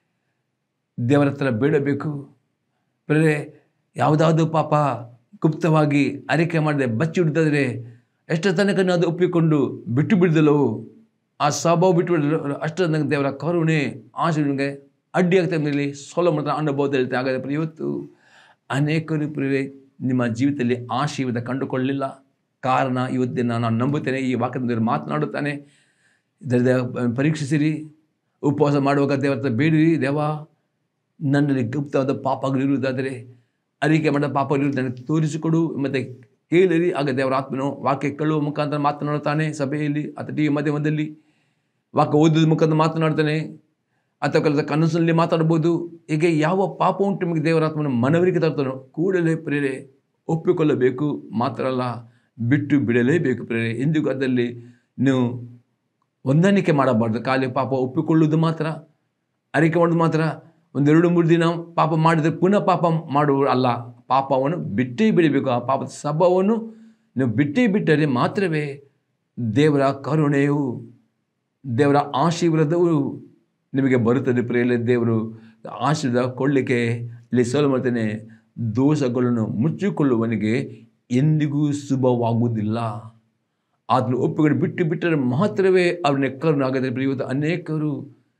ದೇವರ ಹತ್ರ ಬೇಡಬೇಕು ಪ್ರೇರೆ ಯಾವುದಾದ್ರು ಪಾಪ ಗುಪ್ತವಾಗಿ ಅರಿಕೆ ಮಾಡದೆ ಬಚ್ಚಿ ಹಿಡಿದಾದ್ರೆ ಎಷ್ಟು ತನಕ ನೀವು ಅದು ಒಪ್ಪಿಕೊಂಡು ಬಿಟ್ಟು ಬಿಡದಲ್ಲವು ಆ ಸ್ವಭಾವ ಬಿಟ್ಟು ಬಿಡಲು ಅಷ್ಟು ತನಕ ದೇವರ ಕರುಣೆ ಆಶೀರ್ವಾದಕ್ಕೆ ಅಡ್ಡಿ ಆಗ್ತಾ ಮೇಲೆ ಸೋಲ ಮಾತ್ರ ಅನುಭವ ಹೇಳ್ತಾ ಹಾಗಾದ್ರೆ ಪ್ರಿಯ ಇವತ್ತು ಅನೇಕರು ಪ್ರಿಯರೇ ನಿಮ್ಮ ಜೀವಿತದಲ್ಲಿ ಆಶೀರ್ವಾದ ಕಂಡುಕೊಳ್ಳಲಿಲ್ಲ ಕಾರಣ ಇವತ್ತಿನ ನಾನು ನಂಬುತ್ತೇನೆ ಈ ವಾಕ್ಯದಲ್ಲಿ ಮಾತನಾಡುತ್ತಾನೆ ಇದರ ಪರೀಕ್ಷಿಸಿರಿ ಉಪವಾಸ ಮಾಡುವಾಗ ದೇವರ ಹತ್ರ ಬೇಡಿರಿ ದೇವ ನನ್ನಲ್ಲಿ ಗುಪ್ತವಾದ ಪಾಪಗಳಿರುವುದಾದರೆ ಅರಿಕೆ ಮಾಡಿದ ಪಾಪಗಳಿರುವುದು ನನಗೆ ತೋರಿಸಿಕೊಡು ಮತ್ತು ಕೇಳಿರಿ ಆಗ ದೇವರ ಆತ್ಮನು ವಾಕ್ಯ ಕೇಳುವ ಮುಖಾಂತರ ಮಾತನಾಡುತ್ತಾನೆ ಸಭೆಯಲ್ಲಿ ಅಥವಾ ಟಿ ವಿ ಮಾಧ್ಯಮದಲ್ಲಿ ವಾಕ್ಯ ಓದೋದ ಮುಖಾಂತರ ಮಾತನಾಡ್ತಾನೆ ಅಥವಾ ಕೆಲಸ ಕನಸಿನಲ್ಲಿ ಮಾತಾಡ್ಬೋದು ಹೀಗೆ ಯಾವ ಪಾಪ ಉಂಟು ನಿಮಗೆ ದೇವರಾತ್ಮನ ಮನವರಿಕೆ ತರ್ತಾನೋ ಕೂಡಲೇ ಪ್ರೇರೆ ಒಪ್ಪಿಕೊಳ್ಳಬೇಕು ಮಾತ್ರ ಅಲ್ಲ ಬಿಟ್ಟು ಬಿಡಲೇಬೇಕು ಪ್ರೇರೆ ಎಂದಿಗೂ ಅದರಲ್ಲಿ ನೀವು ಹೊಂದಾಣಿಕೆ ಮಾಡಬಾರ್ದು ಖಾಲಿ ಪಾಪ ಒಪ್ಪಿಕೊಳ್ಳುವುದು ಮಾತ್ರ ಅರಿಕೆ ಮಾಡೋದು ಮಾತ್ರ ಒಂದೆರಡು ಮೂರು ದಿನ ಪಾಪ ಮಾಡಿದರೆ ಪುನಃ ಪಾಪ ಮಾಡುವ ಅಲ್ಲ ಪಾಪವನ್ನು ಬಿಟ್ಟೇ ಬಿಡಬೇಕು ಆ ಪಾಪದ ಸ್ವಭಾವವನ್ನು ನೀವು ಬಿಟ್ಟೇ ಬಿಟ್ಟರೆ ಮಾತ್ರವೇ ದೇವರ ಕರುಣೆಯು ದೇವರ ಆಶೀರ್ವಾದವು ನಿಮಗೆ ಬರುತ್ತದೆ ಪ್ರಿಯಲೇ ದೇವರು ಆಶೀರ್ವಾದ ಕೊಳ್ಳಿಕ್ಕೆ ಇಲ್ಲಿ ಸೋಲು ಮಾಡ್ತೇನೆ ದೋಷಗಳನ್ನು ಮುಚ್ಚಿಕೊಳ್ಳುವವನಿಗೆ ಎಂದಿಗೂ ಶುಭವಾಗುವುದಿಲ್ಲ ಆತನು ಒಪ್ಪಿಕೊಂಡು ಬಿಟ್ಟು ಬಿಟ್ಟರೆ ಮಾತ್ರವೇ ಅವ್ರನ್ನ ಕರುಣೆ ಆಗದೆ ಪ್ರಿಯ ಇವತ್ತು ಅನೇಕರು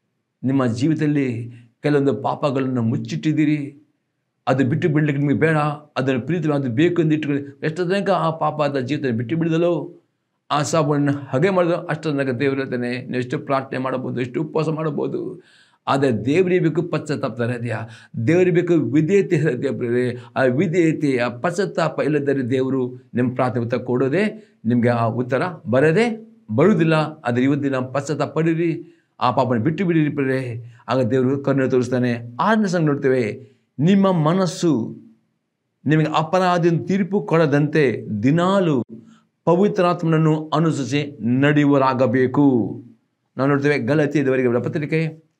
ನಿಮ್ಮ ಜೀವಿತದಲ್ಲಿ ಕೆಲವೊಂದು ಪಾಪಗಳನ್ನು ಮುಚ್ಚಿಟ್ಟಿದ್ದೀರಿ ಅದು ಬಿಟ್ಟು ಬಿಡಲಿಕ್ಕೆ ನಿಮಗೆ ಬೇಡ ಅದನ್ನು ಪ್ರೀತಿ ಅದು ಬೇಕು ಎಂದು ಇಟ್ಟುಕೊಳ್ಳಿ ಎಷ್ಟು ತನಕ ಆ ಪಾಪದ ಜೀವಿತ ಬಿಟ್ಟು ಬಿಡಿದಲೋ ಆ ಸಾಬನ್ನು ಹಾಗೆ ಮಾಡಿದ್ರು ಅಷ್ಟು ತನಕ ದೇವರು ಹೇಳ್ತಾನೆ ನೀವು ಎಷ್ಟು ಪ್ರಾರ್ಥನೆ ಮಾಡಬಹುದು ಎಷ್ಟು ಉಪವಾಸ ಮಾಡಬಹುದು ಆದರೆ ದೇವರಿಗೆ ಬೇಕು ಪಶ್ಚಾತ್ತಾಪ ಹೃದಯ ದೇವರಿಗೆ ಬೇಕು ವಿಧೇಯತೆ ಹೃದಯ ಪ್ರಿಯರೇ. ಆ ವಿಧೇಯತೆ ಆ ಪಶ್ಚಾತ್ತಾಪ ಇಲ್ಲದರೆ ದೇವರು ನಿಮ್ಮ ಪ್ರಾರ್ಥನೆ ಉತ್ತರ ಕೊಡೋದೇ ನಿಮಗೆ ಆ ಉತ್ತರ ಬರದೇ ಬರುವುದಿಲ್ಲ ಆದರೆ ಇವತ್ತಿನ ಪಶ್ಚಾತ್ತಾಪ ಪಡೀರಿ ಆ ಪಾಪನ ಬಿಟ್ಟು ಬಿಡಿರಿ ಪ್ರಿಯರೇ ಆಗ ದೇವರು ಕರುಣೆ ತೋರಿಸ್ತಾನೆ ಆರನೇ ಸಂಘ ನೋಡ್ತೇವೆ ನಿಮ್ಮ ಮನಸ್ಸು ನಿಮಗೆ ಅಪರಾಧಿನ ತೀರ್ಪು ಕೊಡದಂತೆ ದಿನಾಲು ಪವಿತ್ರಾತ್ಮನನ್ನು ಅನುಸರಿಸಿ ನಡೆಯುವರಾಗಬೇಕು ನಾವು ನೋಡ್ತೇವೆ ಗಲತಿಯದವರೆಗೆ ಬರೆದ ಪತ್ರಿಕೆ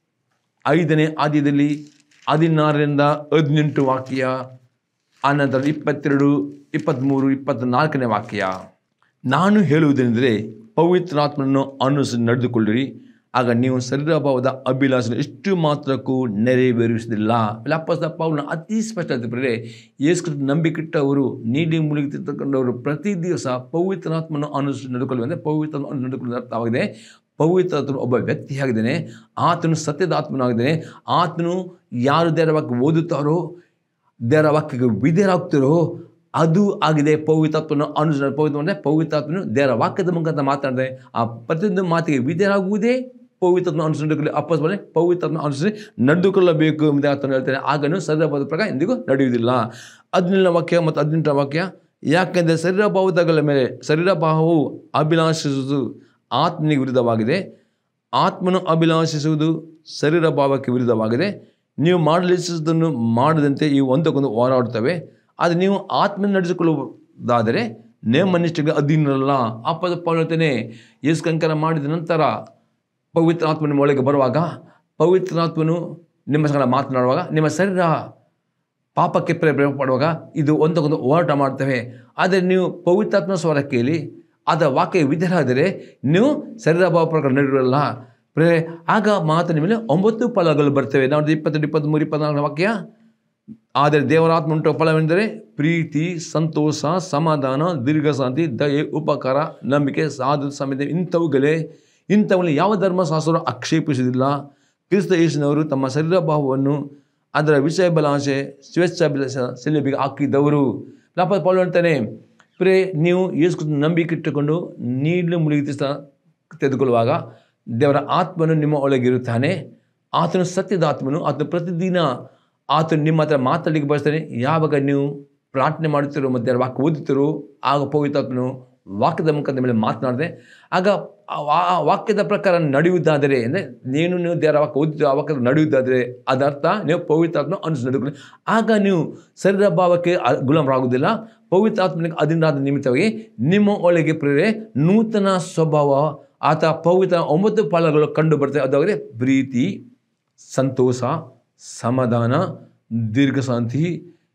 ಐದನೇ ಆದ್ಯದಲ್ಲಿ ಹದಿನಾರರಿಂದ ಹದಿನೆಂಟು ವಾಕ್ಯ ಆನಂತರ ಇಪ್ಪತ್ತೆರಡು ಇಪ್ಪತ್ತ್ಮೂರು ಇಪ್ಪತ್ತ್ನಾಲ್ಕನೇ ವಾಕ್ಯ ನಾನು ಹೇಳುವುದೆಂದರೆ ಪವಿತ್ರಾತ್ಮನನ್ನು ಅನುಸರಿಸಿ ನಡೆದುಕೊಳ್ಳಿರಿ ಆಗ ನೀವು ಶರೀರಭಾವದ ಅಭಿಲಾಷೆ ಎಷ್ಟು ಮಾತ್ರಕ್ಕೂ ನೆರವೇರಿಸುವುದಿಲ್ಲ ಅಪ್ಪಸ ಪೌಲನ ಅತಿ ಸ್ಪಷ್ಟತೆ ಬರೇ ಯೇಸು ನಂಬಿಕಿಟ್ಟವರು ನೀಡಿ ಮುಳುಗುತ್ತಿರ್ತಕ್ಕಂಥವರು ಪ್ರತಿ ದಿವಸ ಪವಿತ್ರಾತ್ಮನ ಅನುಸರಿಸಿ ನಡೆದುಕೊಳ್ಳುವ ಅಂದರೆ ಪವಿತ್ರ ನಡೆದುಕೊಳ್ಳುವ ಅರ್ಥವಾಗಿದೆ ಪವಿತ್ರಾತ್ಮನು ಒಬ್ಬ ವ್ಯಕ್ತಿಯಾಗಿದ್ದಾನೆ ಆತನು ಸತ್ಯದ ಆತ್ಮನಾಗಿದ್ದಾನೆ ಆತನು ಯಾರು ದೇವರ ವಾಕ್ಯ ಓದುತ್ತಾರೋ ದೇವರ ವಾಕ್ಯಕ್ಕೆ ವಿಧೇಯರಾಗ್ತಿರೋ ಅದು ಆಗಿದೆ ಪವಿತ್ರಾತ್ಮನ ಅನುಸರ ಪವಿತ್ರ ಅಂದರೆ ಪವಿತ್ರಾತ್ಮನು ದೇವರ ವಾಕ್ಯದ ಮುಖಾಂತರ ಮಾತಾಡಿದೆ ಆ ಪ್ರತಿಯೊಂದು ಮಾತಿಗೆ ವಿಧೇಯರಾಗುವುದೇ ಪವಿತ್ರತ್ನ ಅನುಸರಿಸಿ ಅಪ್ಪಸ್ ಬಲೆ ಪವಿತ್ರತ್ನ ಅನುಸರಿಸಿ ನಡೆದುಕೊಳ್ಳಬೇಕು ಎಂದು ಆತನು ಹೇಳ್ತಾನೆ ಆಗನು ಶರೀರಭಾವದ ಪ್ರಕಾರ ಎಂದಿಗೂ ನಡೆಯುವುದಿಲ್ಲ ಹದಿನೇಳನೇ ವಾಕ್ಯ ಮತ್ತು ಹದಿನೆಂಟನೇ ವಾಕ್ಯ ಯಾಕೆಂದರೆ ಶರೀರಭಾವದಗಳ ಮೇಲೆ ಶರೀರಭಾವವು ಅಭಿಲಾಷಿಸುವುದು ಆತ್ಮನಿಗೆ ವಿರುದ್ಧವಾಗಿದೆ ಆತ್ಮನು ಅಭಿಲಾಷಿಸುವುದು ಶರೀರ ಭಾವಕ್ಕೆ ವಿರುದ್ಧವಾಗಿದೆ ನೀವು ಮಾಡಲಿಸುವುದನ್ನು ಮಾಡದಂತೆ ಇವು ಒಂದಕ್ಕೊಂದು ಹೋರಾಡುತ್ತವೆ ಆದರೆ ನೀವು ಆತ್ಮ ನಡೆಸಿಕೊಳ್ಳುವುದಾದರೆ ನೇಮನಿಷ್ಠೆಗೆ ಅಧೀನರಲ್ಲ ಅಪ್ಪದ ಪೌಲತನೆ ಯೇಸುಕಂಕರ ಮಾಡಿದ ನಂತರ ಪವಿತ್ರಾತ್ಮ ನಿಮ್ಮ ಒಳಗೆ ಬರುವಾಗ ಪವಿತ್ರಾತ್ಮನು ನಿಮ್ಮ ಸಂಗಡ ಮಾತನಾಡುವಾಗ ನಿಮ್ಮ ಶರೀರ ಪಾಪಕ್ಕೆ ಪ್ರೇರಣೆ ಪಡುವಾಗ ಇದು ಒಂದಕ್ಕೊಂದು ಹೋರಾಟ ಮಾಡ್ತವೆ ಆದರೆ ನೀವು ಪವಿತ್ರಾತ್ಮ ಸ್ವರ ಕೇಳಿ ಅದರ ವಾಕ್ಯ ವಿಧರಾದರೆ ನೀವು ಶರೀರ ಭಾವ ಪ್ರಕಾರ ನಡೆಯಲ್ಲ ಪ್ರೇ ಆಗ ಮಾತಿನ ಮೇಲೆ ಒಂಬತ್ತು ಫಲಗಳು ಬರ್ತವೆ ನಾವು ಇಪ್ಪತ್ತೆರಡು ಇಪ್ಪತ್ತ್ಮೂರು ಇಪ್ಪತ್ನಾಲ್ಕು ವಾಕ್ಯ ಆದರೆ ದೇವರಾತ್ಮ ಉಂಟು ಫಲವೆಂದರೆ ಪ್ರೀತಿ ಸಂತೋಷ ಸಮಾಧಾನ ದೀರ್ಘಶಾಂತಿ ದಯೆ ಉಪಕಾರ ನಂಬಿಕೆ ಸಾಧು ಸಮಿತಿ ಇಂಥವುಗಳೇ ಇಂಥವುಗಳಲ್ಲಿ ಯಾವ ಧರ್ಮಶಾಸ್ತ್ರ ಆಕ್ಷೇಪಿಸುವುದಿಲ್ಲ ಕ್ರಿಸ್ತ ಯೇಸುನವರು ತಮ್ಮ ಶರೀರ ಭಾವವನ್ನು ಅದರ ವಿಷಯ ಬಲಾಶೆ ಸ್ವೇಚ್ಛಾಭಿಲಾಷ ಸೆಲೆಬಿಗೆ ಹಾಕಿದವರು ಲಾಪ ಪೌಲ್ ಹೇಳ್ತಾನೆ ಪ್ರೇ ನೀವು ಯೇಸು ಕ್ರಿಸ್ತನ ನಂಬಿಕೆ ಇಟ್ಟುಕೊಂಡು ನೀಡಲು ಮುಳುಗಿ ತೆಗೆದುಕೊಳ್ಳುವಾಗ ದೇವರ ಆತ್ಮನು ನಿಮ್ಮ ಒಳಗಿರುತ್ತಾನೆ ಆತನು ಸತ್ಯದ ಆತ್ಮನು ಆತನು ಪ್ರತಿದಿನ ಆತನು ನಿಮ್ಮ ಹತ್ರ ಮಾತಾಡಲಿಕ್ಕೆ ಬಯಸ್ತಾನೆ ಯಾವಾಗ ನೀವು ಪ್ರಾರ್ಥನೆ ಮಾಡುತ್ತಿರೋ ಮತ್ತು ದೇವರ ವಾಕ್ಯ ಓದುತ್ತಿರೋ ಆಗ ಪವಿತ್ರಾತ್ಮನು ವಾಕ್ಯದ ಮುಖದ ಮೇಲೆ ಮಾತನಾಡಿದೆ ಆಗ ಆ ವಾ- ಆ ವಾಕ್ಯದ ಪ್ರಕಾರ ನಡೆಯುವುದಾದರೆ ಅಂದರೆ ನೀನು ನೀವು ದೇವರ ವಾಕ್ಯ ಓದುತ್ತೀರೋ ಆ ವಾಕ್ಯದ ನಡೆಯುವುದಾದರೆ ಅದರ್ಥ ನೀವು ಪವಿತ್ರಾತ್ಮ ಅನುಸರಿಸಿ ನಡೆದುಕೊಳ್ಳಿ ಆಗ ನೀವು ಶರೀರ ಭಾವಕ್ಕೆ ಅ- ಗುಲಾಮರಾಗುವುದಿಲ್ಲ ಪವಿತ್ರಾತ್ಮನಿಗೆ ಅದರಿಂದಾದ ನಿಮಿತ್ತವಾಗಿ ನಿಮ್ಮ ಒಳಗೆ ಪ್ರೇರೆ ನೂತನ ಸ್ವಭಾವ ಆತ ಪವಿತ್ರ ಒಂಬತ್ತು ಫಲಗಳು ಕಂಡು ಬರ್ತವೆ ಅದಾದರೆ ಪ್ರೀತಿ ಸಂತೋಷ ಸಮಾಧಾನ ದೀರ್ಘಶಾಂತಿ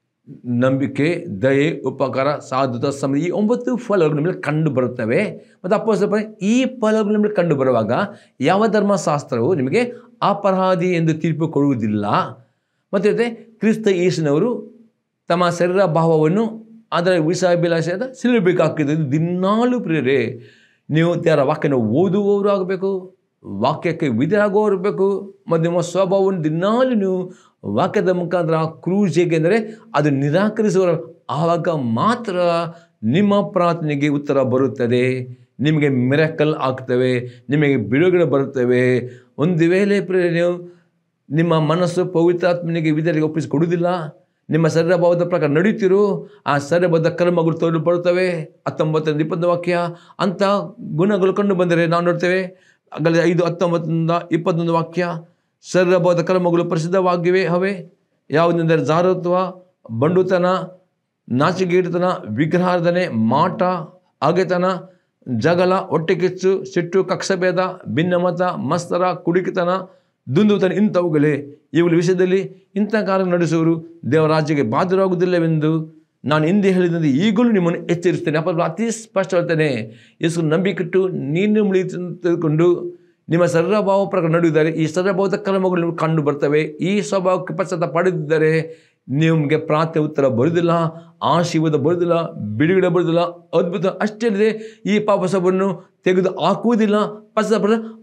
ನಂಬಿಕೆ ದಯೆ ಉಪಕಾರ ಸಾಧುತ ಸಮ ಈ ಒಂಬತ್ತು ಫಲಗಳು ನಮಗೆ ಕಂಡು ಬರುತ್ತವೆ ಮತ್ತು ಅಪ್ಪ ಸ್ವಲ್ಪ ಈ ಫಲಗಳು ನಿಮಗೆ ಕಂಡು ಬರುವಾಗ ಯಾವ ಧರ್ಮಶಾಸ್ತ್ರವು ನಿಮಗೆ ಅಪರಾಧಿ ಎಂದು ತೀರ್ಪು ಕೊಡುವುದಿಲ್ಲ ಮತ್ತು ಜೊತೆ ಕ್ರಿಸ್ತ ಯೇಸುನವರು ತಮ್ಮ ಶರೀರ ಭಾವವನ್ನು ಅದರ ವಿಷಾಭಿಲಾಷೆಯಾದ ಸಿಲುಬೇಕು ಹಾಕಿದ್ದು ದಿನಾಲು ಪ್ರಿಯರೇ ನೀವು ದೇವರ ವಾಕ್ಯನ ಓದುವವರು ಆಗಬೇಕು ವಾಕ್ಯಕ್ಕೆ ವಿಧರಾಗುವವರು ಬೇಕು ಮತ್ತು ನಿಮ್ಮ ಸ್ವಭಾವವನ್ನು ದಿನಾಲು ನೀವು ವಾಕ್ಯದ ಮುಖಾಂತರ ಕ್ರೂಜ್ ಹೇಗೆ ಅಂದರೆ ಅದು ನಿರಾಕರಿಸುವವರು ಆವಾಗ ಮಾತ್ರ ನಿಮ್ಮ ಪ್ರಾರ್ಥನೆಗೆ ಉತ್ತರ ಬರುತ್ತದೆ ನಿಮಗೆ ಮಿರಕಲ್ ಆಗ್ತವೆ ನಿಮಗೆ ಬಿಡುಗಡೆ ಬರುತ್ತವೆ ಒಂದು ವೇಳೆ ಪ್ರಿಯರೇ ನೀವು ನಿಮ್ಮ ಮನಸ್ಸು ಪವಿತ್ರಾತ್ಮನಿಗೆ ವಿಧರಿಗೆ ಒಪ್ಪಿಸಿ ಕೊಡುವುದಿಲ್ಲ ನಿಮ್ಮ ಶರೀರಭಾವದ ಪ್ರಕಾರ ನಡೀತಿರು ಆ ಶರೀರಬದ್ಧ ಕರ್ಮಗಳು ತೋರು ಬರುತ್ತವೆ ಹತ್ತೊಂಬತ್ತರಿಂದ ಇಪ್ಪತ್ತು ವಾಕ್ಯ ಅಂಥ ಗುಣಗಳು ಕಂಡು ಬಂದರೆ ನಾವು ನೋಡ್ತೇವೆ ಆಗಲೇ ಐದು ಹತ್ತೊಂಬತ್ತರಿಂದ ಇಪ್ಪತ್ತೊಂದು ವಾಕ್ಯ ಶರೀರಭಾವದ ಕರ್ಮಗಳು ಪ್ರಸಿದ್ಧವಾಗಿವೆ ಹವೆ ಯಾವುದೆಂದರೆ ಜಾರತ್ವ ಬಂಡುತನ ನಾಚಿಗೇಡುತನ ವಿಗ್ರಹಾರ್ಧನೆ ಮಾಟ ಅಗೆತನ ಜಗಳ ಹೊಟ್ಟೆಕಿಚ್ಚು ಸಿಟ್ಟು ಕಕ್ಷಭೇದ ಭಿನ್ನಮತ ಮಸ್ತರ ಕುಡಿಕಿತನ ದುಂದುತನ ಇಂಥವುಗಳೇ ಇವುಗಳ ವಿಷಯದಲ್ಲಿ ಇಂಥ ಕಾರ್ಯ ನಡೆಸುವರು ದೇವರಾಜ್ಯಕ್ಕೆ ಬಾಧ್ಯರಾಗುವುದಿಲ್ಲವೆಂದು ನಾನು ಹಿಂದೆ ಹೇಳಿದಂತೆ ಈಗಲೂ ನಿಮ್ಮನ್ನು ಎಚ್ಚರಿಸ್ತೇನೆ ಅಪ್ಪ ಅತಿ ಸ್ಪಷ್ಟ ಹೇಳ್ತೇನೆ ಯೇಸು ನಂಬಿಕಿಟ್ಟು ನೀನು ಮುಳಿ ತೆಗೆದುಕೊಂಡು ನಿಮ್ಮ ಸರ್ವಭಾವ ಪ್ರಕಾರ ನಡೆಯುತ್ತಾರೆ ಈ ಸರ್ವಭಾವದ ಕರ್ಮಗಳು ನಿಮಗೆ ಕಂಡು ಬರ್ತವೆ ಈ ಸ್ವಭಾವಕ್ಕೆ ಪಶ್ಚಾತ್ತಾಪ ಪಡೆದಿದ್ದರೆ ನಿಮಗೆ ಪ್ರಾರ್ಥನೆ ಉತ್ತರ ಬರುವುದಿಲ್ಲ ಆಶೀರ್ವಾದ ಬರುವುದಿಲ್ಲ ಬಿಡುಗಡೆ ಬರುವುದಿಲ್ಲ ಅದ್ಭುತ ಅಷ್ಟೇ ಅಲ್ಲದೆ ಈ ಪಾಪ ಸಭವನ್ನು ತೆಗೆದು ಹಾಕುವುದಿಲ್ಲ ಪಶ್ಚಾತ್ತಾಪ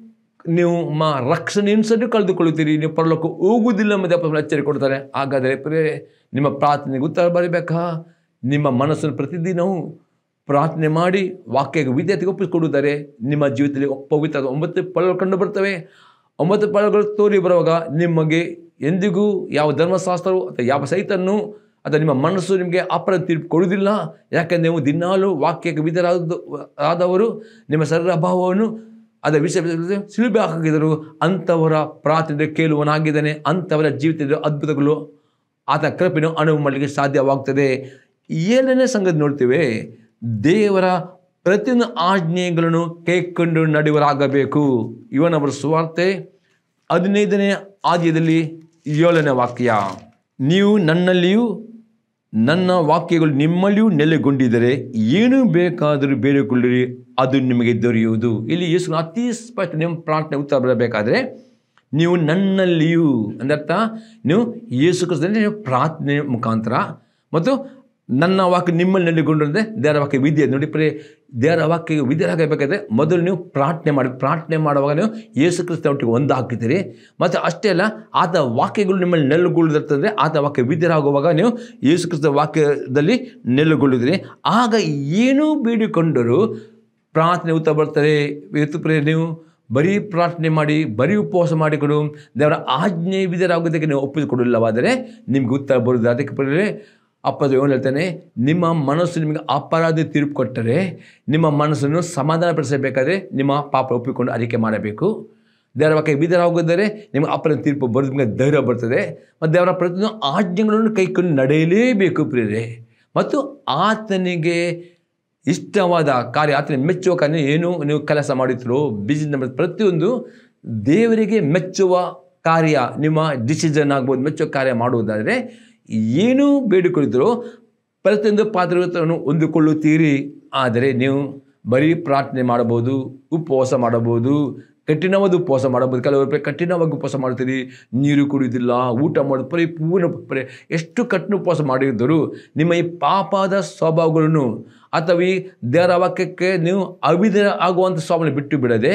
ನೀವು ಮಾ ರಕ್ಷಣೆಯನ್ನು ಸಹ ಕಳೆದುಕೊಳ್ಳುತ್ತೀರಿ ನೀವು ಪರಲೋಕ ಹೋಗುವುದಿಲ್ಲ ಎಂಬುದೇ ಅಪ್ಪ ಎಚ್ಚರಿಕೆ ಕೊಡ್ತಾರೆ ಹಾಗಾದರೆ ಪ್ರೇ ನಿಮ್ಮ ಪ್ರಾರ್ಥನೆಗೆ ಉತ್ತರ ಬರಬೇಕಾ ನಿಮ್ಮ ಮನಸ್ಸನ್ನು ಪ್ರತಿದಿನವೂ ಪ್ರಾರ್ಥನೆ ಮಾಡಿ ವಾಕ್ಯಕ್ಕೆ ವಿದ್ಯಾರ್ಥಿಗೆ ಒಪ್ಪಿಸಿಕೊಡುತ್ತಾರೆ ನಿಮ್ಮ ಜೀವಿತದಲ್ಲಿ ಪವಿತ್ರ ಒಂಬತ್ತು ಫಲಗಳು ಕಂಡು ಬರ್ತವೆ ಒಂಬತ್ತು ಫಲಗಳು ತೋರಿ ಬರುವಾಗ ನಿಮಗೆ ಎಂದಿಗೂ ಯಾವ ಧರ್ಮಶಾಸ್ತ್ರವು ಅಥವಾ ಯಾವ ಸೈತನ್ನು ಅಥವಾ ನಿಮ್ಮ ಮನಸ್ಸು ನಿಮಗೆ ಅಪರ ತೀರ್ಪು ಕೊಡುವುದಿಲ್ಲ ಯಾಕೆಂದರೆ ನೀವು ದಿನಾಲು ವಾಕ್ಯಕ್ಕೆ ವಿಧರಾದ ಆದವರು ನಿಮ್ಮ ಶರೀರ ಅಭಾವವನ್ನು ಅದರ ವಿಷಯ ಸಿಲುಬೆ ಹಾಕಿದರು ಅಂಥವರ ಪ್ರಾರ್ಥನೆ ಕೇಳುವನಾಗಿದ್ದಾನೆ ಅಂಥವರ ಜೀವಿತದ ಅದ್ಭುತಗಳು ಆತ ಕೃಪೆಯನ್ನು ಅನುಭವ ಮಾಡಲಿಕ್ಕೆ ಸಾಧ್ಯವಾಗ್ತದೆ ಏಳನೇ ಸಂಗತಿ ನೋಡ್ತೇವೆ ದೇವರ ಪ್ರತಿಯೊಂದು ಆಜ್ಞೆಗಳನ್ನು ಕೈಕೊಂಡು ನಡೆಯುವರಾಗಬೇಕು ಇವನವರ ಸುವಾರ್ತೆ ಹದಿನೈದನೇ ಆದ್ಯದಲ್ಲಿ ಏಳನೇ ವಾಕ್ಯ ನೀವು ನನ್ನಲ್ಲಿಯೂ ನನ್ನ ವಾಕ್ಯಗಳು ನಿಮ್ಮಲ್ಲಿಯೂ ನೆಲೆಗೊಂಡಿದ್ದರೆ ಏನು ಬೇಕಾದರೂ ಬೇಡಿಕೊಳ್ಳಿರಿ ಅದು ನಿಮಗೆ ದೊರೆಯುವುದು ಇಲ್ಲಿ ಯೇಸು ಅತಿ ಸ್ಪಷ್ಟ ನಿಮ್ಮ ಪ್ರಾರ್ಥನೆ ಉತ್ತರ ಬರಬೇಕಾದ್ರೆ ನೀವು ನನ್ನಲ್ಲಿಯೂ ಅಂದರ್ಥ ನೀವು ಯೇಸು ಕ್ರಿಸ್ತನಲ್ಲಿ ನೀವು ಪ್ರಾರ್ಥನೆ ಮುಖಾಂತರ ಮತ್ತು ನನ್ನ ವಾಕ್ಯ ನಿಮ್ಮಲ್ಲಿ ನೆಲೆಗೊಂಡಿರುತ್ತೆ ದೇವರ ವಾಕ್ಯ ವಿದ್ಯೆ ನೋಡಿ ಪ್ರೇ ದೇವರ ವಾಕ್ಯ ವಿದ್ಯರಾಗಬೇಕಾದ್ರೆ ಮೊದಲು ನೀವು ಪ್ರಾರ್ಥನೆ ಮಾಡಿ ಪ್ರಾರ್ಥನೆ ಮಾಡುವಾಗ ನೀವು ಯೇಸು ಕ್ರಿಸ್ತ ಒಟ್ಟಿಗೆ ಒಂದು ಹಾಕಿದ್ದೀರಿ ಮತ್ತು ಅಷ್ಟೇ ಅಲ್ಲ ಆತ ವಾಕ್ಯಗಳು ನಿಮ್ಮಲ್ಲಿ ನೆಲೆಗೊಳ್ಳಿರ್ತಂದರೆ ಆತ ವಾಕ್ಯ ವಿದ್ಯರಾಗುವಾಗ ನೀವು ಯೇಸು ಕ್ರಿಸ್ತ ವಾಕ್ಯದಲ್ಲಿ ನೆಲೆಗೊಳ್ಳಿದ್ರಿ ಆಗ ಏನೂ ಬೇಡಿಕೊಂಡರೂ ಪ್ರಾರ್ಥನೆ ಉತ್ತರ ಬರ್ತಾರೆ ಇವತ್ತು ಪ್ರೇ ನೀವು ಬರೀ ಪ್ರಾರ್ಥನೆ ಮಾಡಿ ಬರೀ ಉಪವಾಸ ಮಾಡಿಕೊಂಡು ದೇವರ ಆಜ್ಞೆ ವಿಧರಾಗೋದಕ್ಕೆ ನೀವು ಒಪ್ಪಿಸಿಕೊಡಲಿಲ್ಲವಾದರೆ ನಿಮ್ಗೆ ಉತ್ತರ ಬರುವುದು ಅದಕ್ಕೆ ಪ್ರೇ ಅಪ್ಪ ಏನು ಹೇಳ್ತಾನೆ ನಿಮ್ಮ ಮನಸ್ಸು ನಿಮಗೆ ಅಪರಾಧ ತೀರ್ಪು ಕೊಟ್ಟರೆ ನಿಮ್ಮ ಮನಸ್ಸನ್ನು ಸಮಾಧಾನಪಡಿಸಬೇಕಾದ್ರೆ ನಿಮ್ಮ ಪಾಪ ಒಪ್ಪಿಕೊಂಡು ಅರಿಕೆ ಮಾಡಬೇಕು ದೇವರ ವಾಕ್ಯ ವಿಧರಾಗೋದರೆ ನಿಮಗೆ ಅಪರಾಧ ತೀರ್ಪು ಬರೋದು ನಿಮಗೆ ಧೈರ್ಯ ಬರ್ತದೆ ಮತ್ತು ದೇವರ ಪ್ರತಿಯೊಂದು ಆಜ್ಞೆಗಳನ್ನು ಕೈಕೊಂಡು ನಡೆಯಲೇಬೇಕು ಪ್ರಿಯರೇ ಮತ್ತು ಆತನಿಗೆ ಇಷ್ಟವಾದ ಕಾರ್ಯ ಆತನ ಮೆಚ್ಚುವ ಕಾರ್ಯ ಏನು ನೀವು ಕೆಲಸ ಮಾಡಿದ್ರು ಬಿಸಿನೆಸ್ ಪ್ರತಿಯೊಂದು ದೇವರಿಗೆ ಮೆಚ್ಚುವ ಕಾರ್ಯ ನಿಮ್ಮ ಡಿಸಿಷನ್ ಆಗ್ಬೋದು ಮೆಚ್ಚುವ ಕಾರ್ಯ ಮಾಡುವುದಾದರೆ ಏನೂ ಬೇಡಿಕೊಳ್ಳಿದ್ರು ಪ್ರತಿಯೊಂದು ಪಾತ್ರವನ್ನು ಹೊಂದಿಕೊಳ್ಳುತ್ತೀರಿ ಆದರೆ ನೀವು ಬರೀ ಪ್ರಾರ್ಥನೆ ಮಾಡಬಹುದು ಉಪವಾಸ ಮಾಡಬಹುದು ಕಠಿಣವಾದ ಉಪವಾಸ ಮಾಡಬಹುದು ಕೆಲವರು ಕಠಿಣವಾಗಿ ಉಪವಾಸ ಮಾಡ್ತೀರಿ ನೀರು ಕುಡಿಯೋದಿಲ್ಲ ಊಟ ಮಾಡೋದು ಪರಿ ಪೂರ್ಣ ಪರಿ ಎಷ್ಟು ಕಠಿಣ ಉಪವಾಸ ಮಾಡಿದ್ದರೂ ನಿಮ್ಮ ಈ ಪಾಪದ ಸ್ವಭಾವಗಳನ್ನು ಅಥವಾ ಈ ದೇವರ ವಾಕ್ಯಕ್ಕೆ ನೀವು ಅವಿಧ ಆಗುವಂಥ ಸ್ವಭಾವ ಬಿಟ್ಟು ಬಿಡದೆ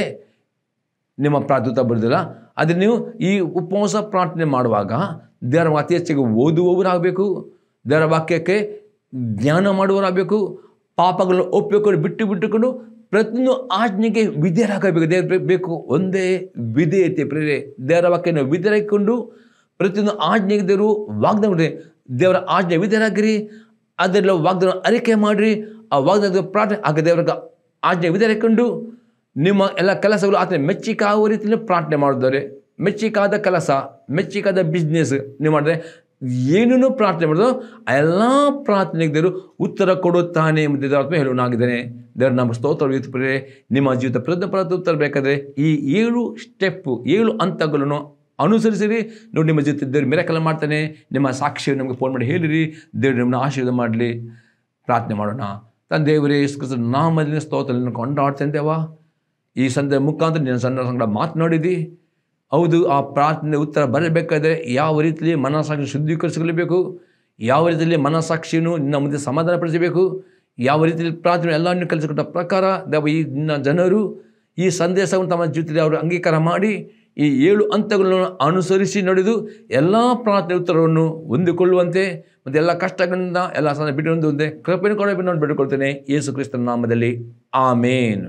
ನಿಮ್ಮ ಪ್ರಾರ್ಥನೆ ಬರೋದಿಲ್ಲ ಆದರೆ ನೀವು ಈ ಉಪವಾಸ ಪ್ರಾರ್ಥನೆ ಮಾಡುವಾಗ ದೇವರ ಅತಿ ಹೆಚ್ಚಿಗೆ ಓದುವವರಾಗಬೇಕು ದೇವರ ವಾಕ್ಯಕ್ಕೆ ಜ್ಞಾನ ಮಾಡುವವರಾಗಬೇಕು ಪಾಪಗಳನ್ನು ಒಪ್ಪಿಕೊಂಡು ಬಿಟ್ಟು ಬಿಟ್ಟುಕೊಂಡು ಪ್ರತಿಯೊಂದು ಆಜ್ಞೆಗೆ ವಿಧೇಯರಾಗಬೇಕು ದೇವ್ರ ಬೇಕು ಒಂದೇ ವಿಧೇಯತೆ ಪ್ರೇರೆ ದೇವರ ವಾಕ್ಯನ ವಿಧೇಯರಾಗಿಕೊಂಡು ಪ್ರತಿಯೊಂದು ಆಜ್ಞೆಗೆ ದೇವರು ವಾಗ್ದಾನ ಮಾಡಿರಿ ದೇವರ ಆಜ್ಞೆ ವಿಧೇಯರಾಗಿರಿ ಅದೆಲ್ಲ ವಾಗ್ದಾನ ಅರಿಕೆ ಮಾಡಿರಿ ಆ ವಾಗ್ದಾನದ ಪ್ರಾರ್ಥನೆ ಆಗ ದೇವರ ಆಜ್ಞೆ ವಿಧೇಯರಾಗಿಕೊಂಡು ನಿಮ್ಮ ಎಲ್ಲ ಕೆಲಸಗಳು ಆತನ ಮೆಚ್ಚಿಕಾಗುವ ರೀತಿಯಲ್ಲಿ ಪ್ರಾರ್ಥನೆ ಮಾಡಿದ್ದಾರೆ ಮೆಚ್ಚಿಕಾದ ಕೆಲಸ ಮೆಚ್ಚಿಕಾದ ಬಿಸ್ನೆಸ್ ನೀವು ಮಾಡಿದ್ರೆ ಏನನ್ನೂ ಪ್ರಾರ್ಥನೆ ಮಾಡೋದು ಆ ಎಲ್ಲ ಪ್ರಾರ್ಥನೆಗೆ ದೇವರು ಉತ್ತರ ಕೊಡುತ್ತಾನೆ ಎಂಬ ದೇವರಾತ್ಮ ಹೇಳುವನಾಗಿದ್ದಾನೆ ದೇವರು ನಮ್ಮ ಸ್ತೋತ್ರ ಪ್ರಿಯರೇ, ನಿಮ್ಮ ಜೀವಿತ ಪ್ರತಿ ಪ್ರಾರ್ಥನೆ ಉತ್ತರ ಬೇಕಾದರೆ ಈ ಏಳು ಸ್ಟೆಪ್ಪು ಏಳು ಹಂತಗಳನ್ನು ಅನುಸರಿಸಿರಿ ನೋಡಿ ನಿಮ್ಮ ಜೊತೆ ದೇವ್ರು ಮಿರಕಲ ಮಾಡ್ತಾನೆ ನಿಮ್ಮ ಸಾಕ್ಷಿಯನ್ನು ನಮಗೆ ಫೋನ್ ಮಾಡಿ ಹೇಳಿರಿ ದೇವರು ನಿಮ್ಮನ್ನ ಆಶೀರ್ವಾದ ಮಾಡಲಿ ಪ್ರಾರ್ಥನೆ ಮಾಡೋಣ ತಂದೆ ದೇವರೇ ಯೇಸು ಕ್ರಿಸ್ತನ ನಾಮದಲ್ಲಿ ಸ್ತೋತ್ರವನ್ನು ಕೊಂಡಾಡ್ತೇನೆ ದೇವಾ ಈ ಸಂದ ಮುಖಾಂತರ ನಿನ್ನ ಸಣ್ಣ ಸಂಗಡ ಮಾತನಾಡಿದಿ ಹೌದು ಆ ಪ್ರಾರ್ಥನೆ ಉತ್ತರ ಬರಬೇಕಾದ್ರೆ ಯಾವ ರೀತಿಯಲ್ಲಿ ಮನಸ್ಸಾಕ್ಷಿ ಶುದ್ಧೀಕರಿಸಿಕೊಳ್ಳಬೇಕು ಯಾವ ರೀತಿಯಲ್ಲಿ ಮನಸ್ಸಾಕ್ಷಿಯನ್ನು ನಿನ್ನ ಮುಂದೆ ಸಮಾಧಾನಪಡಿಸಬೇಕು ಯಾವ ರೀತಿಯಲ್ಲಿ ಪ್ರಾರ್ಥನೆ ಎಲ್ಲವನ್ನು ಕಲಿಸಿಕೊಟ್ಟ ಪ್ರಕಾರ ದೇವ ಈ ನಿನ್ನ ಜನರು ಈ ಸಂದೇಶವನ್ನು ತಮ್ಮ ಜೊತೆಯಲ್ಲಿ ಅವರು ಅಂಗೀಕಾರ ಮಾಡಿ ಈ ಏಳು ಹಂತಗಳನ್ನು ಅನುಸರಿಸಿ ನಡೆದು ಎಲ್ಲ ಪ್ರಾರ್ಥನೆ ಉತ್ತರವನ್ನು ಹೊಂದಿಕೊಳ್ಳುವಂತೆ ಮತ್ತು ಎಲ್ಲ ಕಷ್ಟಗಳಿಂದ ಎಲ್ಲ ಸಣ್ಣ ಬಿಟ್ಟು ಹೊಂದುವಂತೆ ಕೃಪೆಯನ್ನು ಕೊಡಬೇಕು ನಾನು ಬೇಡಿಕೊಳ್ತೇನೆ ಯೇಸು ಕ್ರಿಸ್ತನ ನಾಮದಲ್ಲಿ ಆಮೇನ್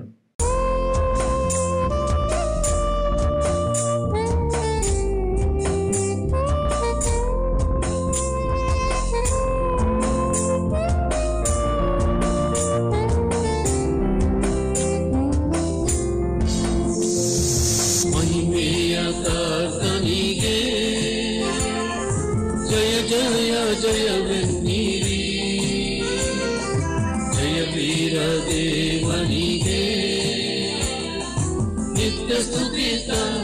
ಮಹಿಮೆಯ ಕರ್ತನಿಗೆ ಜಯ ಜಯ ಜಯವೆನ್ನಿರಿ ಜಯ ವೀರ ದೇವನಿಗೆ ನಿತ್ಯ ಸ್ತುತಿ ತನ್ನ